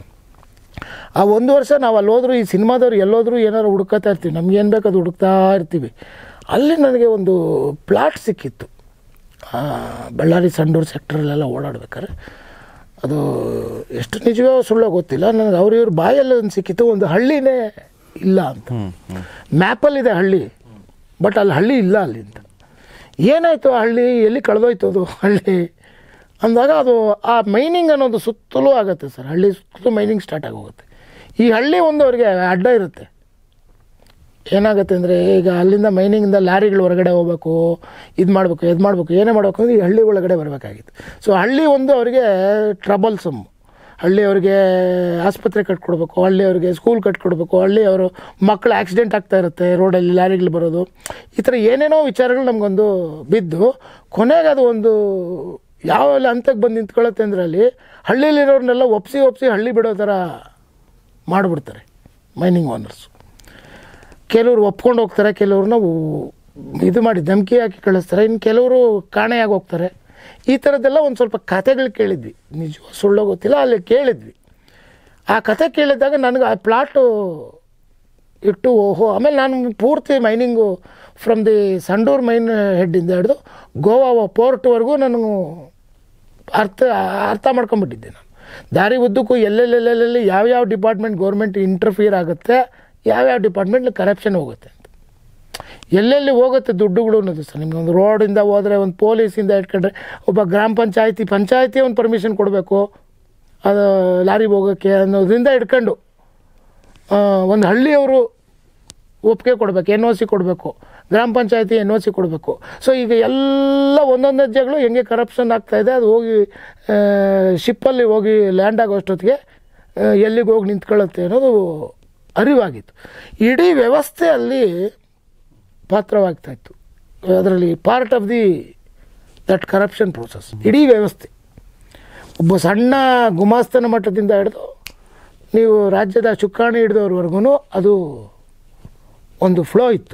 ಆ ಒಂದು ವರ್ಷ ನಾವು ಅಲ್ಲಿ ಹೋದ್ರು ಈ ಸಿನಿಮಾದವ್ರು ಎಲ್ಲೋದ್ರೂ ಏನಾದ್ರು ಹುಡುಕತಾ ಇರ್ತೀವಿ ನಮ್ಗೆ ಏನು ಬೇಕು ಅದು ಹುಡುಕ್ತಾ ಇರ್ತೀವಿ ಅಲ್ಲಿ ನನಗೆ ಒಂದು ಪ್ಲಾಟ್ ಸಿಕ್ಕಿತ್ತು ಆ, ಬಳ್ಳಾರಿ ಸಂಡೂರು ಸೆಕ್ಟ್ರಲ್ಲೆಲ್ಲ ಓಡಾಡ್ಬೇಕಾದ್ರೆ ಅದು ಎಷ್ಟು ನಿಜವೋ ಸುಳ್ಳೋ ಗೊತ್ತಿಲ್ಲ ನನಗೆ ಅವ್ರ ಇವ್ರ ಬಾಯಲ್ಲಿ ಒಂದು ಸಿಕ್ಕಿತ್ತು ಒಂದು ಹಳ್ಳಿನೇ ಇಲ್ಲ ಅಂತ ಮ್ಯಾಪಲ್ಲಿದೆ ಹಳ್ಳಿ ಬಟ್ ಅಲ್ಲಿ ಹಳ್ಳಿ ಇಲ್ಲ ಅಲ್ಲಿ ಅಂತ ಏನಾಯಿತು ಆ ಹಳ್ಳಿ ಎಲ್ಲಿ ಕಳೆದೋಯ್ತು ಅದು ಹಳ್ಳಿ ಅಂದಾಗ ಅದು ಆ ಮೈನಿಂಗ್ ಅನ್ನೋದು ಸುತ್ತಲೂ ಆಗುತ್ತೆ ಸರ್ ಹಳ್ಳಿ ಸುತ್ತಲೂ ಮೈನಿಂಗ್ ಸ್ಟಾರ್ಟ್ ಆಗೋಗುತ್ತೆ ಈ ಹಳ್ಳಿ ಒಂದು ಅವ್ರಿಗೆ ಅಡ್ಡ ಇರುತ್ತೆ ಏನಾಗುತ್ತೆ ಅಂದರೆ ಈಗ ಅಲ್ಲಿಂದ ಮೈನಿಂಗಿಂದ ಲಾರಿಗಳು ಹೊರಗಡೆ ಹೋಗ್ಬೇಕು ಇದು ಮಾಡಬೇಕು ಇದು ಮಾಡಬೇಕು ಏನೇ ಮಾಡಬೇಕು ಅಂದರೆ ಈ ಹಳ್ಳಿ ಒಳಗಡೆ ಬರಬೇಕಾಗಿತ್ತು ಸೊ ಹಳ್ಳಿ ಒಂದು ಅವರಿಗೆ ಟ್ರಬಲ್ಸಮ್ ಹಳ್ಳಿ ಅವ್ರಿಗೆ ಆಸ್ಪತ್ರೆ ಕಟ್ಕೊಡ್ಬೇಕು ಹಳ್ಳಿ ಅವ್ರಿಗೆ ಸ್ಕೂಲ್ ಕಟ್ಕೊಡ್ಬೇಕು ಹಳ್ಳಿ ಅವರು ಮಕ್ಕಳು ಆಕ್ಸಿಡೆಂಟ್ ಆಗ್ತಾ ಇರುತ್ತೆ ರೋಡಲ್ಲಿ ಲಾರಿಗಳು ಬರೋದು ಈ ಥರ ಏನೇನೋ ವಿಚಾರಗಳು ನಮಗೊಂದು ಬಿದ್ದು ಕೊನೆಗೆ ಅದು ಒಂದು ಯಾವ ಹಂತಕ್ಕೆ ಬಂದು ನಿಂತ್ಕೊಳ್ಳುತ್ತೆ ಅಂದರೆ ಅಲ್ಲಿ ಹಳ್ಳಿಲಿರೋರ್ನೆಲ್ಲ ಒಪ್ಸಿ ಒಪ್ಸಿ ಹಳ್ಳಿ ಬಿಡೋ ಥರ ಮಾಡಿಬಿಡ್ತಾರೆ ಮೈನಿಂಗ್ ಓನರ್ಸು ಕೆಲವರು ಒಪ್ಕೊಂಡು ಹೋಗ್ತಾರೆ ಕೆಲವ್ರನ್ನ ಉ- ಇದು ಮಾಡಿ ಧಮಕಿ ಹಾಕಿ ಕಳಿಸ್ತಾರೆ ಇನ್ನು ಕೆಲವರು ಕಾಣೆಯಾಗಿ ಹೋಗ್ತಾರೆ ಈ ಥರದ್ದೆಲ್ಲ ಒಂದು ಸ್ವಲ್ಪ ಕಥೆಗಳು ಕೇಳಿದ್ವಿ ನಿಜ ಸುಳ್ಳೋ ಗೊತ್ತಿಲ್ಲ ಅಲ್ಲಿ ಕೇಳಿದ್ವಿ ಆ ಕಥೆ ಕೇಳಿದಾಗ ನನಗೆ ಆ ಪ್ಲಾಟು ಇಟ್ಟು ಓಹೋ ಆಮೇಲೆ ನಾನು ಪೂರ್ತಿ mining from the Sandur mine ಹೆಡ್ಡಿಂದ ಹಿಡಿದು ಗೋವಾ ಪೋರ್ಟ್ವರೆಗೂ ನಾನು ಅರ್ಥ ಅರ್ಥ ಮಾಡ್ಕೊಂಬಿಟ್ಟಿದ್ದೆ ನಾನು ದಾರಿ ಉದ್ದಕ್ಕೂ ಎಲ್ಲೆಲ್ಲೆಲ್ಲೆಲ್ಲಿ ಯಾವ್ಯಾವ ಡಿಪಾರ್ಟ್ಮೆಂಟ್ ಗೌರ್ಮೆಂಟ್ ಇಂಟರ್ಫಿಯರ್ ಆಗುತ್ತೆ ಯಾವ್ಯಾವ ಡಿಪಾರ್ಟ್ಮೆಂಟ್ ಕರಪ್ಷನ್ ಹೋಗುತ್ತೆ ಅಂತ ಎಲ್ಲೆಲ್ಲಿ ಹೋಗುತ್ತೆ ದುಡ್ಡುಗಳು ಅನ್ನೋದು ಸರ್ ನಿಮ್ಗೆ ಒಂದು ರೋಡಿಂದ ಹೋದರೆ ಒಂದು ಪೊಲೀಸಿಂದ ಇಟ್ಕೊಂಡ್ರೆ ಒಬ್ಬ ಗ್ರಾಮ ಪಂಚಾಯತಿ ಪಂಚಾಯತಿ ಒಂದು ಪರ್ಮಿಷನ್ ಕೊಡಬೇಕು ಅದು ಲಾರಿಗೆ ಹೋಗೋಕ್ಕೆ ಅನ್ನೋದ್ರಿಂದ ಇಟ್ಕೊಂಡು ಆ, ಒಂದು ಹಳ್ಳಿಯವರು ಒಪ್ಪಿಗೆ ಕೊಡಬೇಕು ಎನ್ ಒ ಸಿ ಕೊಡಬೇಕು ಗ್ರಾಮ ಪಂಚಾಯತಿ ಎನ್ ಒ ಸಿ ಕೊಡಬೇಕು ಸೊ ಈಗ ಎಲ್ಲ ಒಂದೊಂದು ಹೆಜ್ಜೆಗಳು ಹೆಂಗೆ ಕರಪ್ಷನ್ ಆಗ್ತಾ ಇದೆ ಅದು ಹೋಗಿ ಶಿಪ್ಪಲ್ಲಿ ಹೋಗಿ ಲ್ಯಾಂಡ್ ಆಗೋ ಅಷ್ಟೊತ್ತಿಗೆ ಆ, ಎಲ್ಲಿಗೆ ಹೋಗಿ ನಿಂತ್ಕೊಳ್ಳುತ್ತೆ ಅನ್ನೋದು ಅರಿವಾಗಿತ್ತು ಇಡೀ ವ್ಯವಸ್ಥೆ ಅಲ್ಲಿ ಪಾತ್ರವಾಗ್ತಾ ಇತ್ತು ಅದರಲ್ಲಿ part of the that corruption process ಇಡೀ ವ್ಯವಸ್ಥೆ ಒಬ್ಬ ಸಣ್ಣ ಗುಮಾಸ್ತನ ಮಟ್ಟದಿಂದ ಹಿಡಿದು ನೀವು ರಾಜ್ಯದ ಚುಕ್ಕಾಣಿ ಹಿಡಿದವ್ರವರೆಗೂ ಅದು ಒಂದು ಫ್ಲೋ ಇತ್ತು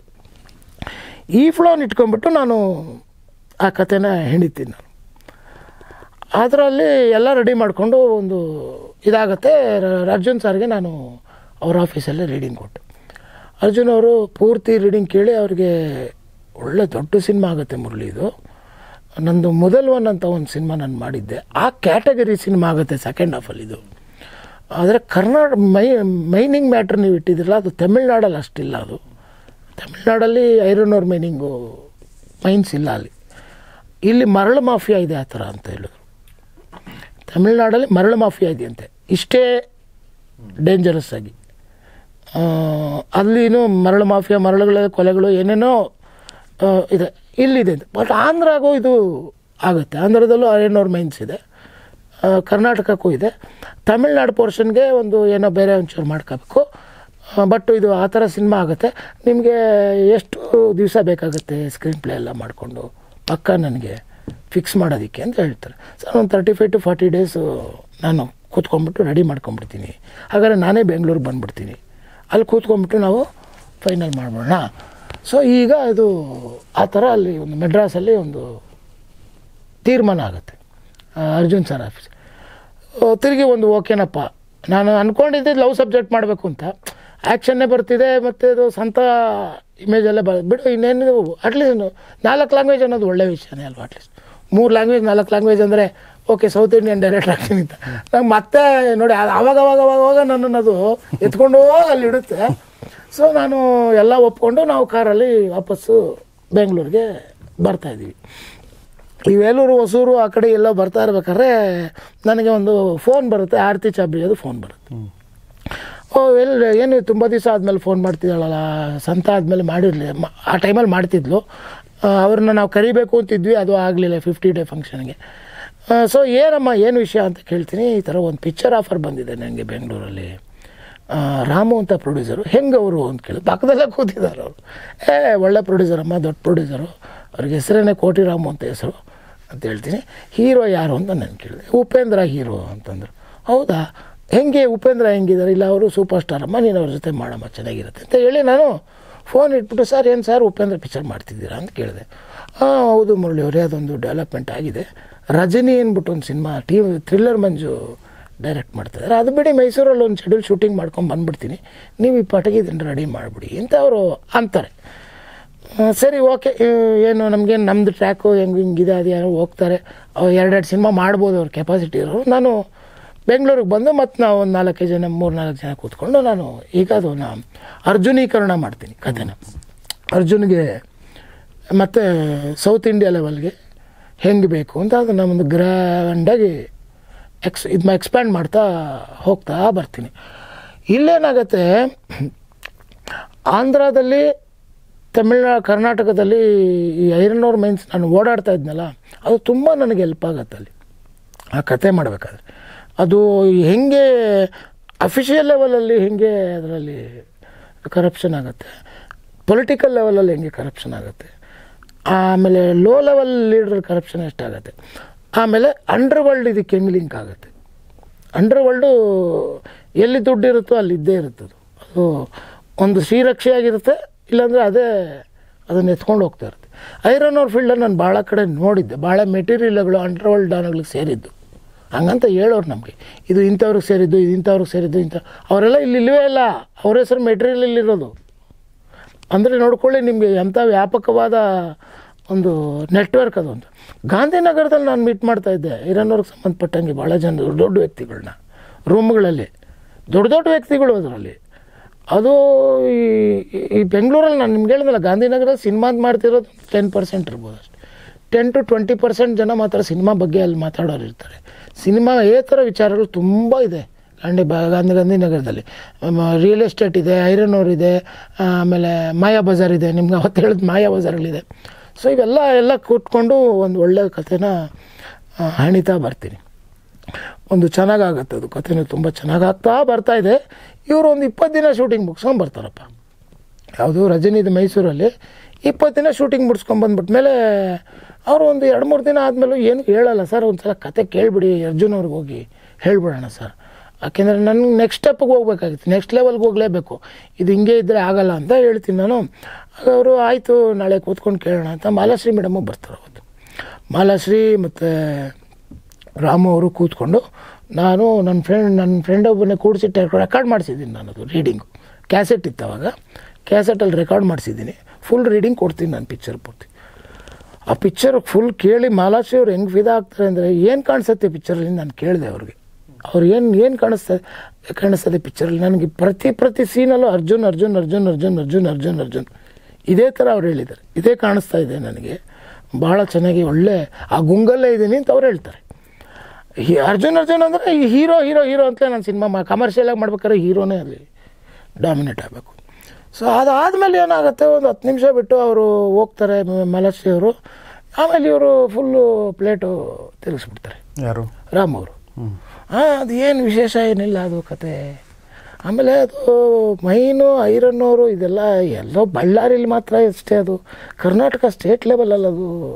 ಈ ಫ್ಲೋನ ಇಟ್ಕೊಂಡ್ಬಿಟ್ಟು ನಾನು ಆ ಕಥೆನ ಹೆಣಿತೀನಿ ನಾನು ಅದರಲ್ಲಿ ಎಲ್ಲ ರೆಡಿ ಮಾಡಿಕೊಂಡು ಒಂದು ಇದಾಗತ್ತೆ ರ- ಅರ್ಜುನ್ ಸರ್ಗೆ ನಾನು ಅವ್ರ ಆಫೀಸಲ್ಲೇ ರೀಡಿಂಗ್ ಕೊಟ್ಟು ಅರ್ಜುನ್ ಅವರು ಪೂರ್ತಿ ರೀಡಿಂಗ್ ಕೇಳಿ ಅವ್ರಿಗೆ ಒಳ್ಳೆ ದೊಡ್ಡ ಸಿನಿಮಾ ಆಗುತ್ತೆ ಮುರಳಿ ಇದು ನಂದು ಮೊದಲ್ ಒನ್ ಅಂತ ಒಂದು ಸಿನಿಮಾ ನಾನು ಮಾಡಿದ್ದೆ ಆ ಕ್ಯಾಟಗರಿ ಸಿನಿಮಾ ಆಗುತ್ತೆ ಸೆಕೆಂಡ್ ಹಾಫಲ್ಲಿ ಇದು ಆದರೆ ಕರ್ನಾಟಕ ಮೈ ಮೈನಿಂಗ್ ಮ್ಯಾಟ್ರ್ ನೀವು ಇಟ್ಟಿದ್ರಲ್ಲ ಅದು ತಮಿಳ್ನಾಡಲ್ಲಿ ಅಷ್ಟಿಲ್ಲ ಅದು ತಮಿಳ್ನಾಡಲ್ಲಿ ಐರನ್ ಓರ್ ಮೈನಿಂಗು ಮೈನ್ಸ್ ಇಲ್ಲ ಅಲ್ಲಿ ಇಲ್ಲಿ ಮರಳು ಮಾಫಿಯಾ ಇದೆ ಆ ಥರ ಅಂತ ಹೇಳಿದ್ರು ತಮಿಳ್ನಾಡಲ್ಲಿ ಮರಳು ಮಾಫಿಯಾ ಇದೆಯಂತೆ ಇಷ್ಟೇ ಡೇಂಜರಸ್ ಆಗಿ ಆ, ಅಲ್ಲಿನೂ ಮರಳು ಮಾಫಿಯಾ ಮರಳುಗಳ ಕೊಲೆಗಳು ಏನೇನೋ ಆ, ಇದೆ ಇಲ್ಲಿದೆ ಬಟ್ ಆಂಧ್ರಾಗೂ ಇದು ಆಗುತ್ತೆ ಆಂಧ್ರದಲ್ಲೂ ಐರನ್ ಓರ್ ಮೈನ್ಸ್ ಇದೆ ಆ, ಕರ್ನಾಟಕಕ್ಕೂ ಇದೆ ತಮಿಳ್ನಾಡು ಪೋರ್ಷನ್ಗೆ ಒಂದು ಏನೋ ಬೇರೆ ಒಂಚೂರು ಮಾಡ್ಕೋಬೇಕು ಬಟ್ ಇದು ಆ ಥರ ಸಿನಿಮಾ ಆಗುತ್ತೆ ನಿಮಗೆ ಎಷ್ಟು ದಿವಸ ಬೇಕಾಗುತ್ತೆ ಸ್ಕ್ರೀನ್ ಪ್ಲೇ ಎಲ್ಲ ಮಾಡಿಕೊಂಡು ಪಕ್ಕ ನನಗೆ ಫಿಕ್ಸ್ ಮಾಡೋದಕ್ಕೆ ಅಂತ ಹೇಳ್ತಾರೆ ಸರ್ ಒಂದು thirty five to forty days ನಾನು ಕೂತ್ಕೊಂಡ್ಬಿಟ್ಟು ರೆಡಿ ಮಾಡ್ಕೊಂಬಿಡ್ತೀನಿ ಹಾಗಾದ್ರೆ ನಾನೇ ಬೆಂಗಳೂರಿಗೆ ಬಂದುಬಿಡ್ತೀನಿ ಅಲ್ಲಿ ಕೂತ್ಕೊಂಡ್ಬಿಟ್ಟು ನಾವು ಫೈನಲ್ ಮಾಡ್ಬೋಣ ಸೊ ಈಗ ಅದು ಆ ಥರ ಅಲ್ಲಿ ಒಂದು ಮೆಡ್ರಾಸಲ್ಲಿ ಒಂದು ತೀರ್ಮಾನ ಆಗುತ್ತೆ ಆ, ಅರ್ಜುನ್ ಸರ್ ಆಫೀಸ್ ಆ, ತಿರುಗಿ ಒಂದು ಓಕೆನಪ್ಪ ನಾನು ಅಂದ್ಕೊಂಡಿದ್ದೆ ಲವ್ ಸಬ್ಜೆಕ್ಟ್ ಮಾಡಬೇಕು ಅಂತ ಆ್ಯಕ್ಷನ್ನೇ ಬರ್ತಿದೆ ಮತ್ತು ಅದು ಸ್ವಂತ ಇಮೇಜಲ್ಲೇ ಬ ಬಿಡು ಇನ್ನೇನು ಅಟ್ಲೀಸ್ಟ್ ನಾಲ್ಕು ಲ್ಯಾಂಗ್ವೇಜ್ ಅನ್ನೋದು ಒಳ್ಳೆ ವಿಷಯನೇ ಅಲ್ವಾ ಅಟ್ಲೀಸ್ಟ್ ಮೂರು ಲ್ಯಾಂಗ್ವೇಜ್ ನಾಲ್ಕು ಲ್ಯಾಂಗ್ವೇಜ್ ಅಂದರೆ ಓಕೆ ಸೌತ್ ಇಂಡಿಯನ್ ಡೈರೆಕ್ಟ್ ಆಗ್ತೀನಿ ಅಂತ ನಂಗೆ ಮತ್ತೆ ನೋಡಿ ಆ- ಅವಾಗ ಅವಾಗ ಅವಾಗ ಅವಾಗ ನನ್ನನ್ನು ಅದು ಎತ್ಕೊಂಡು ಹೋಗಿ ಅಲ್ಲಿ ಇಡುತ್ತೆ ಸೊ ನಾನು ಎಲ್ಲ ಒಪ್ಕೊಂಡು ನಾವು ಕಾರಲ್ಲಿ ವಾಪಸ್ಸು ಬೆಂಗಳೂರಿಗೆ ಬರ್ತಾಯಿದ್ದೀವಿ ಈ ವೇಲೂರು ಹೊಸೂರು ಆ ಕಡೆ ಎಲ್ಲ ಬರ್ತಾ ಇರ್ಬೇಕಾದ್ರೆ ನನಗೆ ಒಂದು ಫೋನ್ ಬರುತ್ತೆ ಆರತಿ ಚಾಬ್ರಿಯದು ಫೋನ್ ಬರುತ್ತೆ ಓ ಎಲ್ಲಿ ಏನು ತುಂಬ ದಿವಸ ಆದಮೇಲೆ ಫೋನ್ ಮಾಡ್ತಿದ್ದಾಳಲ್ಲ ಸಂತ ಆದಮೇಲೆ ಮಾಡಿರಲಿ ಆ ಟೈಮಲ್ಲಿ ಮಾಡ್ತಿದ್ಲು ಆ, ಅವ್ರನ್ನ ನಾವು ಕರಿಬೇಕು ಅಂತಿದ್ವಿ ಅದು ಆಗಲಿಲ್ಲ ಫಿಫ್ಟಿ ಡೇ ಫಂಕ್ಷನ್ಗೆ ಸೊ ಏನಮ್ಮ ಏನು ವಿಷಯ ಅಂತ ಕೇಳ್ತೀನಿ ಈ ಥರ ಒಂದು ಪಿಕ್ಚರ್ ಆಫರ್ ಬಂದಿದೆ ನನಗೆ ಬೆಂಗಳೂರಲ್ಲಿ ಆ, ರಾಮು ಅಂತ ಪ್ರೊಡ್ಯೂಸರು ಹೆಂಗೆ ಅವರು ಅಂತ ಕೇಳಿ ಪಕ್ಕದಲ್ಲೇ ಕೂತಿದ್ದಾರೆ ಅವರು ಏ ಒಳ್ಳೆ ಪ್ರೊಡ್ಯೂಸರ್ ಅಮ್ಮ ದೊಡ್ಡ ಪ್ರೊಡ್ಯೂಸರು ಅವ್ರಿಗೆ ಹೆಸರೇನೆ ಕೋಟಿ ರಾಮು ಅಂತ ಹೆಸರು ಅಂತ ಹೇಳ್ತೀನಿ ಹೀರೋ ಯಾರು ಅಂತ ನಾನು ಕೇಳಿದೆ ಉಪೇಂದ್ರ ಹೀರೋ ಅಂತಂದರು ಹೌದಾ ಹೆಂಗೆ ಉಪೇಂದ್ರ ಹೆಂಗಿದ್ದಾರೆ ಇಲ್ಲ ಅವರು ಸೂಪರ್ ಸ್ಟಾರ್ ಅಮ್ಮ ನೀನು ಅವ್ರ ಜೊತೆ ಮಾಡಮ್ಮ ಚೆನ್ನಾಗಿರುತ್ತೆ ಅಂತ ಹೇಳಿ ನಾನು ಫೋನ್ ಇಟ್ಬಿಟ್ಟು ಸರ್ ಏನು ಸರ್ ಉಪೇಂದ್ರ ಪಿಕ್ಚರ್ ಮಾಡ್ತಿದ್ದೀರಾ ಅಂತ ಕೇಳಿದೆ ಹಾಂ ಹೌದು ಮುರಳಿ ಅವರೇ ಅದೊಂದು ಡೆವಲಪ್ಮೆಂಟ್ ಆಗಿದೆ ರಜನಿ ಅಂದ್ಬಿಟ್ಟು ಒಂದು ಸಿನಿಮಾ ಟಿ ಥ್ರಿಲ್ಲರ್ ಮಂಜು ಡೈರೆಕ್ಟ್ ಮಾಡ್ತಾಯಿದ್ದಾರೆ ಅದು ಬಿಡಿ ಮೈಸೂರಲ್ಲಿ ಒಂದು ಶೆಡ್ಯೂಲ್ ಶೂಟಿಂಗ್ ಮಾಡ್ಕೊಂಡು ಬಂದ್ಬಿಡ್ತೀನಿ ನೀವು ಈ ಪಾಟಿಗೆ ಇದನ್ನು ರೆಡಿ ಮಾಡಿಬಿಡಿ ಅಂತ ಅವರು ಅಂತಾರೆ ಆ, ಸರಿ ಓಕೆ ಏನು ನಮಗೇನು ನಮ್ಮದು ಟ್ರ್ಯಾಕು ಹೆಂಗೆ ಹಿಂಗಿದೆ ಅದು ಏನೋ ಹೋಗ್ತಾರೆ ಎರಡೆರಡು ಸಿನಿಮಾ ಮಾಡ್ಬೋದು ಅವ್ರ ಕೆಪಾಸಿಟಿ ಇರೋರು ನಾನು ಬೆಂಗಳೂರಿಗೆ ಬಂದು ಮತ್ತು ನಾವು ಒಂದು ನಾಲ್ಕೈದು ಜನ ಮೂರು ನಾಲ್ಕು ಜನ ಕೂತ್ಕೊಂಡು ನಾನು ಈಗ ಅದು ನಾ ಅರ್ಜುನೀಕರಣ ಮಾಡ್ತೀನಿ ಕಥೆನ ಅರ್ಜುನ್ಗೆ ಮತ್ತು ಸೌತ್ ಇಂಡಿಯಾ ಲೆವೆಲ್ಗೆ ಹೆಂಗೆ ಬೇಕು ಅಂತ ಅದನ್ನು ಒಂದು ಗ್ರ್ಯಾಂಡಾಗಿ ಎಕ್ಸ್ ಇದನ್ನ ಎಕ್ಸ್ಪ್ಯಾಂಡ್ ಮಾಡ್ತಾ ಹೋಗ್ತಾ ಬರ್ತೀನಿ ಇಲ್ಲೇನಾಗತ್ತೆ ಆಂಧ್ರದಲ್ಲಿ ತಮಿಳ್ನಾಡು ಕರ್ನಾಟಕದಲ್ಲಿ ಈ ಐರನ್ ಓರ್ ಮೈನ್ಸ್ ನಾನು ಓಡಾಡ್ತಾ ಇದ್ನಲ್ಲ ಅದು ತುಂಬ ನನಗೆ ಹೆಲ್ಪ್ ಆಗತ್ತೆ ಅಲ್ಲಿ ಆ ಕತೆ ಮಾಡಬೇಕಾದ್ರೆ ಅದು ಹೆಂಗೆ ಅಫಿಷಿಯಲ್ ಲೆವೆಲಲ್ಲಿ ಹೆಂಗೆ ಅದರಲ್ಲಿ ಕರಪ್ಷನ್ ಆಗುತ್ತೆ ಪೊಲಿಟಿಕಲ್ ಲೆವೆಲಲ್ಲಿ ಹೆಂಗೆ ಕರಪ್ಷನ್ ಆಗುತ್ತೆ ಆಮೇಲೆ ಲೋ ಲೆವೆಲ್ ಲೀಡರ್ ಕರಪ್ಷನ್ ಎಷ್ಟಾಗುತ್ತೆ ಆಮೇಲೆ ಅಂಡರ್ ವರ್ಲ್ಡ್ ಇದಕ್ಕೆ ಹೆಂಗೆ ಲಿಂಕ್ ಆಗುತ್ತೆ ಅಂಡರ್ ವರ್ಲ್ಡು ಎಲ್ಲಿ ದುಡ್ಡು ಇರುತ್ತೋ ಅಲ್ಲಿ ಇದ್ದೇ ಇರುತ್ತದು ಅದು ಒಂದು ಶ್ರೀರಕ್ಷೆಯಾಗಿರುತ್ತೆ ಇಲ್ಲಾಂದರೆ ಅದೇ ಅದನ್ನು ಎತ್ಕೊಂಡು ಹೋಗ್ತಾ ಇರುತ್ತೆ ಐರನ್ ಅವ್ರ ಫೀಲ್ಡಲ್ಲಿ ನಾನು ಭಾಳ ಕಡೆ ನೋಡಿದ್ದೆ ಭಾಳ ಮೆಟೀರಿಯಲ್ಗಳು ಅಂಡರ್ ವರ್ಲ್ಡ್ ಡಾನ್ಗಳಿಗೆ ಸೇರಿದ್ದು ಹಂಗಂತ ಹೇಳೋರು ನಮಗೆ ಇದು ಇಂಥವ್ರಿಗೆ ಸೇರಿದ್ದು ಇದು ಇಂಥವ್ರಿಗೆ ಸೇರಿದ್ದು ಇಂಥ ಅವರೆಲ್ಲ ಇಲ್ಲಿ ಇಲ್ಲವೇ ಇಲ್ಲ ಅವ್ರ ಹೆಸರು ಮೆಟೀರಿಯಲಲ್ಲಿರೋದು ಅಂದರೆ ನೋಡ್ಕೊಳ್ಳಿ ನಿಮಗೆ ಎಂಥ ವ್ಯಾಪಕವಾದ ಒಂದು ನೆಟ್ವರ್ಕ್ ಅದು ಅಂತ ಗಾಂಧಿನಗರದಲ್ಲಿ ನಾನು ಮೀಟ್ ಮಾಡ್ತಾ ಇದ್ದೆ ಇರೋನವ್ರಿಗೆ ಸಂಬಂಧಪಟ್ಟಂಗೆ ಭಾಳ ಜನ ದೊಡ್ಡ ದೊಡ್ಡ ವ್ಯಕ್ತಿಗಳನ್ನ ರೂಮ್ಗಳಲ್ಲಿ ದೊಡ್ಡ ದೊಡ್ಡ ವ್ಯಕ್ತಿಗಳು ಅದರಲ್ಲಿ ಅದು ಈ ಈ ಬೆಂಗಳೂರಲ್ಲಿ ನಾನು ನಿಮ್ಗೆ ಹೇಳಿದ್ನಲ್ಲ ಗಾಂಧಿನಗರ ಸಿನಿಮಾದ ಮಾಡ್ತಿರೋದು ಟೆನ್ ಪರ್ಸೆಂಟ್ ಇರ್ಬೋದು ಅಷ್ಟೆ ಟೆನ್ ಟು ಟ್ವೆಂಟಿ ಪರ್ಸೆಂಟ್ ಜನ ಮಾತ್ರ ಸಿನಿಮಾ ಬಗ್ಗೆ ಅಲ್ಲಿ ಮಾತಾಡೋರು ಇರ್ತಾರೆ ಸಿನಿಮಾ ಏ ಥರ ವಿಚಾರಗಳು ತುಂಬ ಇದೆ ಗಾಂಧಿ ಬ ಗಾಂಧಿ ಗಾಂಧಿನಗರದಲ್ಲಿ ರಿಯಲ್ ಎಸ್ಟೇಟ್ ಇದೆ ಐರನ್ ಓರ್ ಇದೆ ಆಮೇಲೆ ಮಾಯಾ ಬಜಾರ್ ಇದೆ ನಿಮ್ಗೆ ಅವತ್ತು ಹೇಳಿದ ಮಾಯಾ ಬಜಾರ್ಗಳಿದೆ ಸೊ ಇವೆಲ್ಲ ಎಲ್ಲ ಕೂತ್ಕೊಂಡು ಒಂದು ಒಳ್ಳೆಯ ಕಥೆನ ಆ, ಹಣಿತಾ ಬರ್ತೀನಿ ಒಂದು ಚೆನ್ನಾಗಾಗತ್ತೆ ಅದು ಕಥೆನೂ ತುಂಬ ಚೆನ್ನಾಗಾಗ್ತಾ ಬರ್ತಾ ಇದೆ ಇವರು ಒಂದು ಇಪ್ಪತ್ತು ದಿನ ಶೂಟಿಂಗ್ ಮುಗಿಸ್ಕೊಂಡು ಬರ್ತಾರಪ್ಪ ಯಾವುದು ರಜನಿದು ಮೈಸೂರಲ್ಲಿ ಇಪ್ಪತ್ತು ದಿನ ಶೂಟಿಂಗ್ ಮುಗಿಸ್ಕೊಂಬಂದ್ಬಿಟ್ಮೇಲೆ ಅವರು ಒಂದು ಎರಡು ಮೂರು ದಿನ ಆದಮೇಲೂ ಏನು ಹೇಳಲ್ಲ ಸರ್ ಒಂದು ಸಲ ಕತೆ ಕೇಳಿಬಿಡಿ ಅರ್ಜುನ್ ಅವ್ರಿಗೆ ಹೋಗಿ ಹೇಳ್ಬಿಡೋಣ ಸರ್ ಯಾಕೆಂದರೆ ನನಗೆ ನೆಕ್ಸ್ಟ್ ಸ್ಟೆಪ್ಗೆ ಹೋಗ್ಬೇಕಾಗಿತ್ತು ನೆಕ್ಸ್ಟ್ ಲೆವೆಲ್ಗೆ ಹೋಗಲೇಬೇಕು ಇದು ಹಿಂಗೆ ಇದ್ದರೆ ಆಗಲ್ಲ ಅಂತ ಹೇಳ್ತೀನಿ ನಾನು ಆಗ ಅವರು ಆಯಿತು ನಾಳೆ ಕೂತ್ಕೊಂಡು ಕೇಳೋಣ ಅಂತ ಮಾಲಾಶ್ರೀ ಮೇಡಮು ಬರ್ತಾರೆ ಅವತ್ತು ಮಾಲಾಶ್ರೀ ಮತ್ತು ರಾಮು ಅವರು ಕೂತ್ಕೊಂಡು ನಾನು ನನ್ನ ಫ್ರೆಂಡ್ ನನ್ನ ಫ್ರೆಂಡ್ ಒಬ್ಬನೇ ಕೂಡಿಸಿಟ್ಟು ರೆಕಾರ್ಡ್ ಮಾಡಿಸಿದ್ದೀನಿ ನಾನು ಅದು ರೀಡಿಂಗು ಕ್ಯಾಸೆಟ್ ಇತ್ತು ಅವಾಗ ಕ್ಯಾಸೆಟಲ್ಲಿ ರೆಕಾರ್ಡ್ ಮಾಡಿಸಿದ್ದೀನಿ ಫುಲ್ ರೀಡಿಂಗ್ ಕೊಡ್ತೀನಿ ನಾನು ಪಿಕ್ಚರ್ ಪೂರ್ತಿ ಆ ಪಿಕ್ಚರ್ ಫುಲ್ ಕೇಳಿ ಮಾಲಾಶ್ರೀ ಅವ್ರು ಹೆಂಗೆ ಫಿದಾ ಆಗ್ತಾರೆ ಅಂದರೆ ಏನು ಕಾಣಿಸುತ್ತೆ ಪಿಕ್ಚರಲ್ಲಿ ನಾನು ಕೇಳಿದೆ ಅವ್ರಿಗೆ ಅವ್ರು ಏನು ಏನು ಕಾಣಿಸ್ತದೆ ಕಾಣಿಸ್ತದೆ ಪಿಕ್ಚರಲ್ಲಿ ನನಗೆ ಪ್ರತಿ ಪ್ರತಿ ಸೀನಲ್ಲೂ ಅರ್ಜುನ್ ಅರ್ಜುನ್ ಅರ್ಜುನ್ ಅರ್ಜುನ್ ಅರ್ಜುನ್ ಅರ್ಜುನ್ ಅರ್ಜುನ್ ಇದೇ ಥರ ಅವ್ರು ಹೇಳಿದ್ದಾರೆ ಇದೇ ಕಾಣಿಸ್ತಾ ಇದೆ ನನಗೆ ಭಾಳ ಚೆನ್ನಾಗಿ ಒಳ್ಳೆ ಆ ಗುಂಗಲ್ಲೇ ಇದ್ದೀನಿ ಅಂತ ಅವ್ರು ಹೇಳ್ತಾರೆ ಈ ಅರ್ಜುನ್ ಅರ್ಜುನ್ ಅಂದರೆ ಈ ಹೀರೋ ಹೀರೋ ಹೀರೋ ಅಂತಲೇ ನಾನು ಸಿನಿಮಾ ಮಾ ಕಮರ್ಷಿಯಲಾಗಿ ಮಾಡ್ಬೇಕಾದ್ರೆ ಹೀರೋನೇ ಅಲ್ಲಿ ಡಾಮಿನೇಟ್ ಆಗಬೇಕು ಸೊ ಅದಾದಮೇಲೆ ಏನಾಗುತ್ತೆ ಒಂದು ಹತ್ತು ನಿಮಿಷ ಬಿಟ್ಟು ಅವರು ಹೋಗ್ತಾರೆ ಮಲಶ್ರೀ ಅವರು ಆಮೇಲೆ ಇವರು ಫುಲ್ಲು ಪ್ಲೇಟು ತಿರುಗಿಸ್ಬಿಡ್ತಾರೆ ಯಾರು ರಾಮ್ ಅವರು ಹಾಂ ಅದು ಏನು ವಿಶೇಷ ಏನಿಲ್ಲ ಅದು ಕತೆ ಆಮೇಲೆ ಅದು ಮೈನು ಐರನ್ನೋರು ಇದೆಲ್ಲ ಎಲ್ಲೋ ಬಳ್ಳಾರಿಲಿ ಮಾತ್ರ ಅಷ್ಟೇ ಅದು ಕರ್ನಾಟಕ ಸ್ಟೇಟ್ ಲೆವೆಲಲ್ಲಿ ಅದು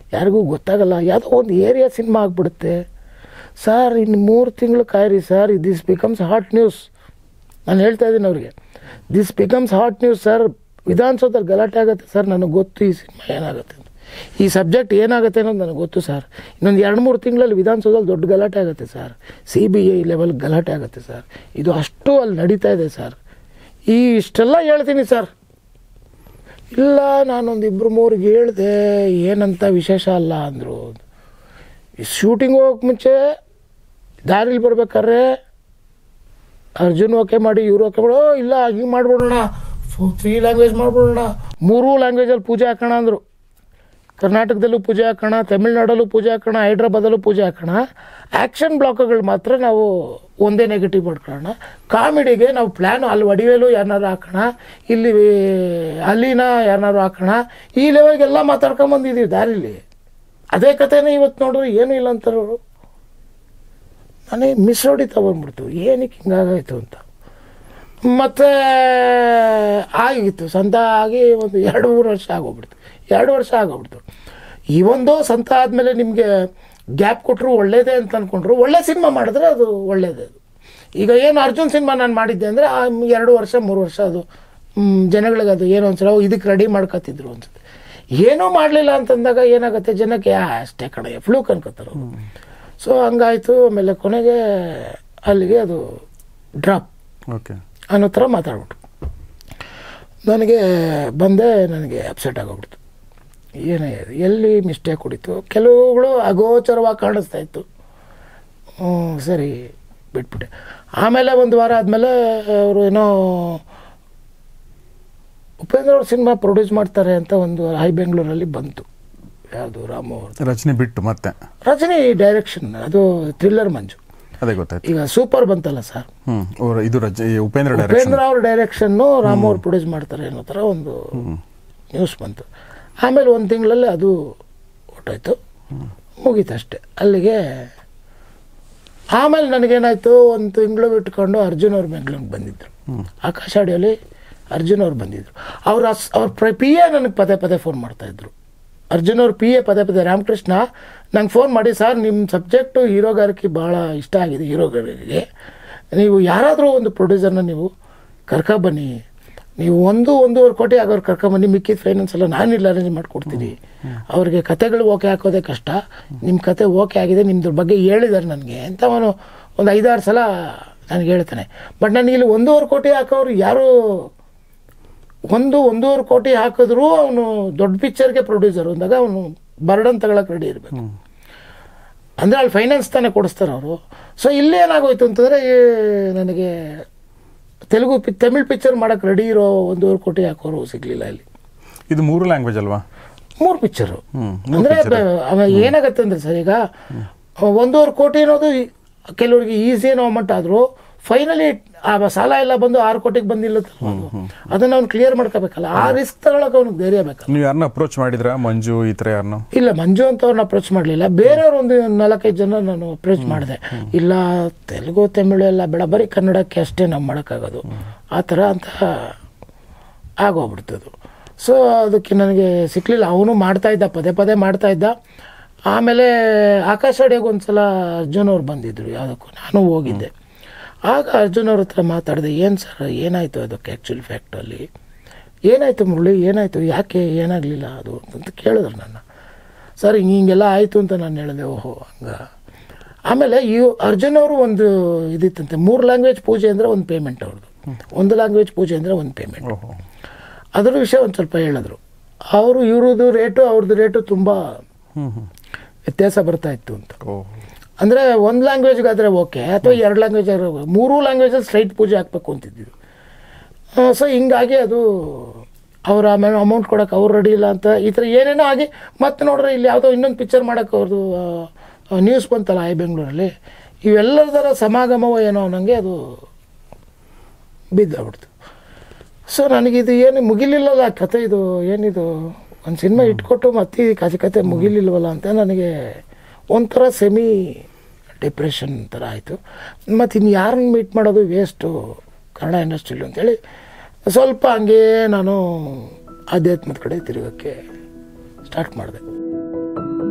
ಯಾರಿಗೂ ಗೊತ್ತಾಗಲ್ಲ ಯಾವುದೋ ಒಂದು ಏರಿಯಾ ಸಿನಿಮಾ ಆಗಿಬಿಡುತ್ತೆ ಸರ್ ಇನ್ನು ಮೂರು ತಿಂಗಳು ಕಾಯಿರಿ sir this becomes hot news ನಾನು ಹೇಳ್ತಾ ಇದ್ದೀನಿ ಅವ್ರಿಗೆ this becomes hot news sir ವಿಧಾನಸೌಧದಲ್ಲಿ ಗಲಾಟೆ ಆಗುತ್ತೆ ಸರ್ ನನಗೆ ಗೊತ್ತು ಈ ಸಿನಿಮಾ ಏನಾಗುತ್ತೆ ಅಂತ ಈ ಸಬ್ಜೆಕ್ಟ್ ಏನಾಗುತ್ತೆ ಅನ್ನೋದು ನನಗೆ ಗೊತ್ತು ಸರ್ ಇನ್ನೊಂದು ಎರಡು ಮೂರು ತಿಂಗಳಲ್ಲಿ ವಿಧಾನಸೌಧದಲ್ಲಿ ದೊಡ್ಡ ಗಲಾಟೆ ಆಗುತ್ತೆ sir C B I level ಗಲಾಟೆ ಆಗುತ್ತೆ ಸರ್ ಇದು ಅಷ್ಟು ಅಲ್ಲಿ ನಡೀತಾ ಇದೆ ಸರ್ ಈ ಇಷ್ಟೆಲ್ಲ ಹೇಳ್ತೀನಿ ಸರ್ ಇಲ್ಲ ನಾನೊಂದು ಇಬ್ಬರು ಮೂರಿಗೆ ಹೇಳಿದೆ ಏನಂತ ವಿಶೇಷ ಅಲ್ಲ ಅಂದರು ಶೂಟಿಂಗ್ ಹೋಗಕ್ಕೆ ಮುಂಚೆ ದಾರಿಲಿ ಬರ್ಬೇಕಾದ್ರೆ ಅರ್ಜುನ್ ಓಕೆ ಮಾಡಿ ಇವ್ರು ಓಕೆ ಮಾಡೋ ಇಲ್ಲ ಹಿಂಗೆ ಮಾಡ್ಬಿಡೋಣ ತ್ರೀ ಲ್ಯಾಂಗ್ವೇಜ್ ಮಾಡ್ಬಿಡೋಣ ಮೂರೂ ಲ್ಯಾಂಗ್ವೇಜಲ್ಲಿ ಪೂಜೆ ಹಾಕೋಣ ಅಂದರು ಕರ್ನಾಟಕದಲ್ಲೂ ಪೂಜೆ ಹಾಕೋಣ ತಮಿಳ್ನಾಡಲ್ಲೂ ಪೂಜೆ ಹಾಕೋಣ ಹೈದ್ರಾಬಾದಲ್ಲೂ ಪೂಜೆ ಹಾಕೋಣ ಆ್ಯಕ್ಷನ್ ಬ್ಲಾಕ್ಗಳು ಮಾತ್ರ ನಾವು ಒಂದೇ ನೆಗೆಟಿವ್ ಮಾಡ್ಕೊಳ್ಳೋಣ ಕಾಮಿಡಿಗೆ ನಾವು ಪ್ಲ್ಯಾನು ಅಲ್ಲಿ ಒಡಿವೇಲು ಯಾರನ್ನಾರು ಹಾಕೋಣ ಇಲ್ಲಿ ಅಲ್ಲಿನ ಯಾರನ್ನಾರು ಹಾಕೋಣ ಈ ಲೆವೆಲ್ಗೆಲ್ಲ ಮಾತಾಡ್ಕೊಂಬಂದಿದ್ದೀವಿ ದಾರಿಲಿ ಅದೇ ಕಥೆನೇ ಇವತ್ತು ನೋಡಿದ್ರೆ ಏನೂ ಇಲ್ಲ ಅಂತಾರವರು ನನಗೆ ಮಿಸ್ ಹೊಡಿತಾ ಬಂದ್ಬಿಡ್ತು ಏನಕ್ಕೆ ಹಿಂಗಾಗಾಯ್ತು ಅಂತ ಮತ್ತು ಆಗಿತ್ತು ಸಂತ ಆಗಿ ಒಂದು ಎರಡು ಮೂರು ವರ್ಷ ಆಗೋಗ್ಬಿಡ್ತು ಎರಡು ವರ್ಷ ಆಗೋಗ್ಬಿಡ್ತು ಈ ಒಂದು ಸಂತ ಆದಮೇಲೆ ನಿಮಗೆ ಗ್ಯಾಪ್ ಕೊಟ್ಟರು ಒಳ್ಳೇದೇ ಅಂತ ಅಂದ್ಕೊಂಡ್ರು ಒಳ್ಳೆ ಸಿನಿಮಾ ಮಾಡಿದ್ರೆ ಅದು ಒಳ್ಳೇದೇ ಅದು ಈಗ ಏನು ಅರ್ಜುನ್ ಸಿನಿಮಾ ನಾನು ಮಾಡಿದ್ದೆ ಅಂದರೆ ಆ ಎರಡು ವರ್ಷ ಮೂರು ವರ್ಷ ಅದು ಮ್, ಜನಗಳಿಗೆ ಅದು ಏನೋ ಒಂದ್ಸಲ ಓ, ಇದಕ್ಕೆ ರೆಡಿ ಮಾಡ್ಕೊತಿದ್ರು ಅನ್ಸುತ್ತೆ ಏನೂ ಮಾಡಲಿಲ್ಲ ಅಂತಂದಾಗ ಏನಾಗುತ್ತೆ ಜನಕ್ಕೆ ಆ, ಅಷ್ಟೇ ಕಡೆ ಫ್ಲೂಕ್ ಅನ್ಕೋತಾರೆ ಅವ್ರು. ಸೊ ಹಂಗಾಯ್ತು ಆಮೇಲೆ ಕೊನೆಗೆ ಅಲ್ಲಿಗೆ ಅದು ಡ್ರಾಪ್ ಓಕೆ ಅನ್ನೋ ಥರ ಮಾತಾಡ್ಬಿಟ್ರು ನನಗೆ ಬಂದೆ ನನಗೆ ಅಪ್ಸೆಟ್ ಆಗೋಗ್ಬಿಡ್ತು ಏನೇ ಇದು? ಎಲ್ಲಿ ಮಿಸ್ಟೇಕ್ ಹೊಡಿತು ಕೆಲವುಗಳು ಅಗೋಚರವಾಗಿ ಕಾಣಿಸ್ತಾ ಇತ್ತು ಹ್ಞೂ ಸರಿ ಬಿಟ್ಬಿಟ್ಟೆ ಆಮೇಲೆ ಒಂದು ವಾರ ಆದಮೇಲೆ ಅವರು ಏನೋ ಉಪೇಂದ್ರ ಅವ್ರ ಸಿನಿಮಾ ಪ್ರೊಡ್ಯೂಸ್ ಮಾಡ್ತಾರೆ ಅಂತ ಒಂದು ಹೈ ಬೆಂಗಳೂರಲ್ಲಿ ಬಂತು ಯಾವುದು ರಾಮು ಅವ್ರದ್ದು ರಚನೆ ಬಿಟ್ಟು ಮತ್ತೆ ರಜನಿ ಡೈರೆಕ್ಷನ್ ಅದು ಥ್ರಿಲ್ಲರ್ ಮಂಜು ಅದೇ ಗೊತ್ತಾಯ್ತು ಈಗ ಸೂಪರ್ ಬಂತಲ್ಲ ಸರ್ ಹ್ಮ್ ಅವ್ರ ಇದು ರಚ ಈ ಉಪೇಂದ್ರ ಡೈರೆಕ್ಷನ್ ಉಪೇಂದ್ರ ಅವ್ರ ಡೈರೆಕ್ಷನ್ನು ರಾಮ್ ಅವ್ರು ಪ್ರೊಡ್ಯೂಸ್ ಮಾಡ್ತಾರೆ ಅನ್ನೋ ಥರ ಒಂದು ನ್ಯೂಸ್ ಬಂತು ಆಮೇಲೆ ಒಂದು ತಿಂಗಳಲ್ಲಿ ಅದು ಹೊಟ್ಟೋಯ್ತು ಮುಗೀತು ಅಷ್ಟೆ ಅಲ್ಲಿಗೆ ಆಮೇಲೆ ನನಗೇನಾಯ್ತು ಒಂದು ತಿಂಗಳು ಬಿಟ್ಕೊಂಡು ಅರ್ಜುನ್ ಅವ್ರು ಬೆಂಗಳೂರಿಗೆ ಬಂದಿದ್ದರು ಆಕಾಶ ಆಡಿಯೋಲಿ ಅರ್ಜುನ್ ಅವ್ರು ಬಂದಿದ್ದರು ಅವ್ರ ಅಸ್ ಅವ್ರ ಪಿ ಎ ನನಗೆ ಪದೇ ಪದೇ ಫೋನ್ ಮಾಡ್ತಾಯಿದ್ರು ಅರ್ಜುನ್ ಅವ್ರ ಪಿ ಎ ಪದೇ ಪದೇ ರಾಮಕೃಷ್ಣ ನಂಗೆ ಫೋನ್ ಮಾಡಿ ಸರ್ ನಿಮ್ಮ ಸಬ್ಜೆಕ್ಟು ಹೀರೋಗಾರಿಕೆ ಭಾಳ ಇಷ್ಟ ಆಗಿದೆ ಹೀರೋಗಳಿಗೆ ನೀವು ಯಾರಾದರೂ ಒಂದು ಪ್ರೊಡ್ಯೂಸರ್ನ ನೀವು ಕರ್ಕೊಬನ್ನಿ ನೀವು ಒಂದು ಒಂದೂವರೆ ಕೋಟಿ ಆಗೋರು ಕರ್ಕೊಂಬನ್ನಿ ಮಿಕ್ಕಿದ ಫೈನಾನ್ಸ್ ಎಲ್ಲ ನಾನು ಇಲ್ಲಿ ಅರೇಂಜ್ ಮಾಡಿಕೊಡ್ತೀನಿ ಅವ್ರಿಗೆ ಕತೆಗಳು ಓಕೆ ಹಾಕೋದೇ ಕಷ್ಟ ನಿಮ್ಮ ಕತೆ ಓಕೆ ಆಗಿದೆ ನಿಮ್ಮದ್ರ ಬಗ್ಗೆ ಹೇಳಿದ್ದಾರೆ ನನಗೆ ಅಂತ ಅವನು ಒಂದು ಐದಾರು ಸಲ ನನಗೆ ಹೇಳ್ತಾನೆ ಬಟ್ ನನಗೆ ಇಲ್ಲಿ ಒಂದೂವರೆ ಕೋಟಿ ಹಾಕೋರು ಯಾರು ಒಂದು ಒಂದೂವರೆ ಕೋಟಿ ಹಾಕಿದ್ರು ಅವನು ದೊಡ್ಡ ಪಿಕ್ಚರ್ಗೆ ಪ್ರೊಡ್ಯೂಸರ್ ಅಂದಾಗ ಅವನು ಬರ್ಡನ್ ತಗೊಳಕ್ಕೆ ರೆಡಿ ಇರಬೇಕು ಅಂದರೆ ಅಲ್ಲಿ ಫೈನಾನ್ಸ್ ತಾನೇ ಕೊಡಿಸ್ತಾರೆ ಅವರು ಸೊ ಇಲ್ಲಿ ಏನಾಗೋಯ್ತು ಅಂತಂದರೆ ನನಗೆ ತೆಲುಗು ಪಿ ತಮಿಳ್ ಪಿಕ್ಚರ್ ಮಾಡೋಕ್ಕೆ ರೆಡಿ ಇರೋ ಒಂದೂವರೆ ಕೋಟಿ ಹಾಕೋರು ಸಿಗಲಿಲ್ಲ ಇಲ್ಲಿ ಇದು ಮೂರು ಲ್ಯಾಂಗ್ವೇಜ್ ಅಲ್ವಾ ಮೂರು ಪಿಕ್ಚರು ಹ್ಮ್ ಅಂದರೆ ಅವ ಏನಾಗತ್ತೆ ಅಂದರೆ ಸರ್ ಈಗ ಒಂದೂವರೆ ಕೋಟಿ ಅನ್ನೋದು ಈ- ಕೆಲವರಿಗೆ ಈಸಿ ಏನೋ ಅಮೌಂಟ್ ಆದರೂ ಫೈನಲಿ ಆ ಸಾಲ ಎಲ್ಲ ಬಂದು ಆರು ಕೋಟಿಗೆ ಬಂದಿಲ್ಲತ್ತಲ್ಲ ಅದು. ಅದನ್ನ ಅವ್ನು ಕ್ಲಿಯರ್ ಮಾಡ್ಕೋಬೇಕಲ್ಲ ಆ ರಿಸ್ಕ್ ತಗೊಳಕ್ಕೆ ಅವ್ನಿಗೆ ಧೈರ್ಯ ಬೇಕಲ್ಲ ನೀವು ಯಾರನ್ನ ಅಪ್ರೋಚ್ ಮಾಡಿದ್ರಾ ಮಂಜು ಈ ಥರ ಯಾರನ್ನ ಇಲ್ಲ ಮಂಜು ಅಂತ ಅವ್ರನ್ನ ಅಪ್ರೋಚ್ ಮಾಡಲಿಲ್ಲ ಬೇರೆಯವ್ರು ಒಂದು ನಾಲ್ಕೈದು ಜನ ನಾನು ಅಪ್ರೋಚ್ ಮಾಡಿದೆ ಇಲ್ಲ ತೆಲುಗು ತಮಿಳು ಎಲ್ಲ ಬೇಡ ಬರೀ ಕನ್ನಡಕ್ಕೆ ಅಷ್ಟೇ ನಾವು ಮಾಡೋಕ್ಕಾಗೋದು ಆ ಥರ ಅಂತ ಆಗೋಗ್ಬಿಡ್ತು ಅದು ಸೊ ಅದಕ್ಕೆ ನನಗೆ ಸಿಕ್ಕಲಿಲ್ಲ ಅವನು ಮಾಡ್ತಾ ಇದ್ದ ಪದೇ ಪದೇ ಮಾಡ್ತಾ ಇದ್ದ ಆಮೇಲೆ ಆಕಾಶ ಅಡಿಯೋಗೆ ಒಂದು ಸಲ ಅರ್ಜುನ್ ಅವ್ರು ಬಂದಿದ್ದರು ಯಾವುದಕ್ಕೂ ನಾನು ಹೋಗಿದ್ದೆ ಆಗ ಅರ್ಜುನ್ ಅವ್ರ ಹತ್ರ ಮಾತಾಡಿದೆ ಏನು ಸರ್ ಏನಾಯಿತು ಅದಕ್ಕೆ ಆ್ಯಕ್ಚುಲಿ ಫ್ಯಾಕ್ಟಲ್ಲಿ ಏನಾಯಿತು ಮುರಳಿ ಏನಾಯಿತು ಯಾಕೆ ಏನಾಗಲಿಲ್ಲ ಅದು ಅಂತ ಕೇಳಿದ್ರು ನನ್ನ ಸರ್ ಹಿಂಗೆ ಹಿಂಗೆಲ್ಲ ಆಯಿತು ಅಂತ ನಾನು ಹೇಳಿದೆ ಓಹೋ ಹಂಗ ಆಮೇಲೆ ಈ ಅರ್ಜುನ್ ಅವರು ಒಂದು ಇದಿತ್ತಂತೆ ಮೂರು ಲ್ಯಾಂಗ್ವೇಜ್ ಪೂಜೆ ಅಂದರೆ ಒಂದು ಪೇಮೆಂಟ್ ಅವ್ರದ್ದು ಒಂದು ಲ್ಯಾಂಗ್ವೇಜ್ ಪೂಜೆ ಅಂದರೆ ಒಂದು ಪೇಮೆಂಟ್ ಓಹೋ ಅದರ ವಿಷಯ ಒಂದು ಸ್ವಲ್ಪ ಹೇಳಿದ್ರು ಅವರು ಇವ್ರದ್ದು ರೇಟು ಅವ್ರದ್ದು ರೇಟು ತುಂಬ ಹ್ಮ್ ಹ್ಮ್ ವ್ಯತ್ಯಾಸ ಬರ್ತಾ ಇತ್ತು ಅಂತ ಓಹ್ ಅಂದರೆ ಒಂದು ಲ್ಯಾಂಗ್ವೇಜ್ಗಾದರೆ ಓಕೆ ಅಥವಾ ಎರಡು ಲ್ಯಾಂಗ್ವೇಜ್ ಮೂರೂ ಲ್ಯಾಂಗ್ವೇಜಲ್ಲಿ ಸ್ಟ್ರೈಟ್ ಪೂಜೆ ಹಾಕಬೇಕು ಅಂತಿದ್ದಿದ್ದು ಸೊ ಹಿಂಗಾಗಿ ಅದು ಅವ್ರ ಆಮೇಲೆ ಅಮೌಂಟ್ ಕೊಡೋಕೆ ಅವ್ರು ರೆಡಿ ಇಲ್ಲ ಅಂತ ಈ ಥರ ಏನೇನೋ ಆಗಿ ಮತ್ತೆ ನೋಡ್ರೆ ಇಲ್ಲಿ ಯಾವುದೋ ಇನ್ನೊಂದು ಪಿಕ್ಚರ್ ಮಾಡೋಕೆ ಅವ್ರದ್ದು ನ್ಯೂಸ್ ಬಂತಲ್ಲ ಐ ಬೆಂಗಳೂರಲ್ಲಿ ಇವೆಲ್ಲದರ ಸಮಾಗಮವೋ ಏನೋ ಅನ್ನಂಗೆ ಅದು ಬಿದ್ದೋಗ್ಬಿಡ್ತು ಸೊ ನನಗಿದು ಏನು ಮುಗಿಲಿಲ್ಲಲ್ಲ ಕತೆ ಇದು ಏನಿದು ಒಂದು ಸಿನಿಮಾ ಇಟ್ಕೊಟ್ಟು ಮತ್ತೆ ಈ ಕಥೆ ಕತೆ ಮುಗಿಲಿಲ್ವಲ್ಲ ಅಂತ ನನಗೆ ಒಂಥರ ಸೆಮಿ ಡಿಪ್ರೆಷನ್ ಥರ ಆಯಿತು ಮತ್ತು ಇನ್ನು ಯಾರನ್ನ ಮೀಟ್ ಮಾಡೋದು ವೇಸ್ಟು ಕನ್ನಡ ಇಂಡಸ್ಟ್ರಿಲಿ ಅಂತೇಳಿ ಸ್ವಲ್ಪ ಹಂಗೆ ನಾನು ಆಧ್ಯಾತ್ಮದ ಕಡೆ ತಿರುಗೋಕ್ಕೆ ಸ್ಟಾರ್ಟ್ ಮಾಡಿದೆ ನಮಸ್ಕಾರ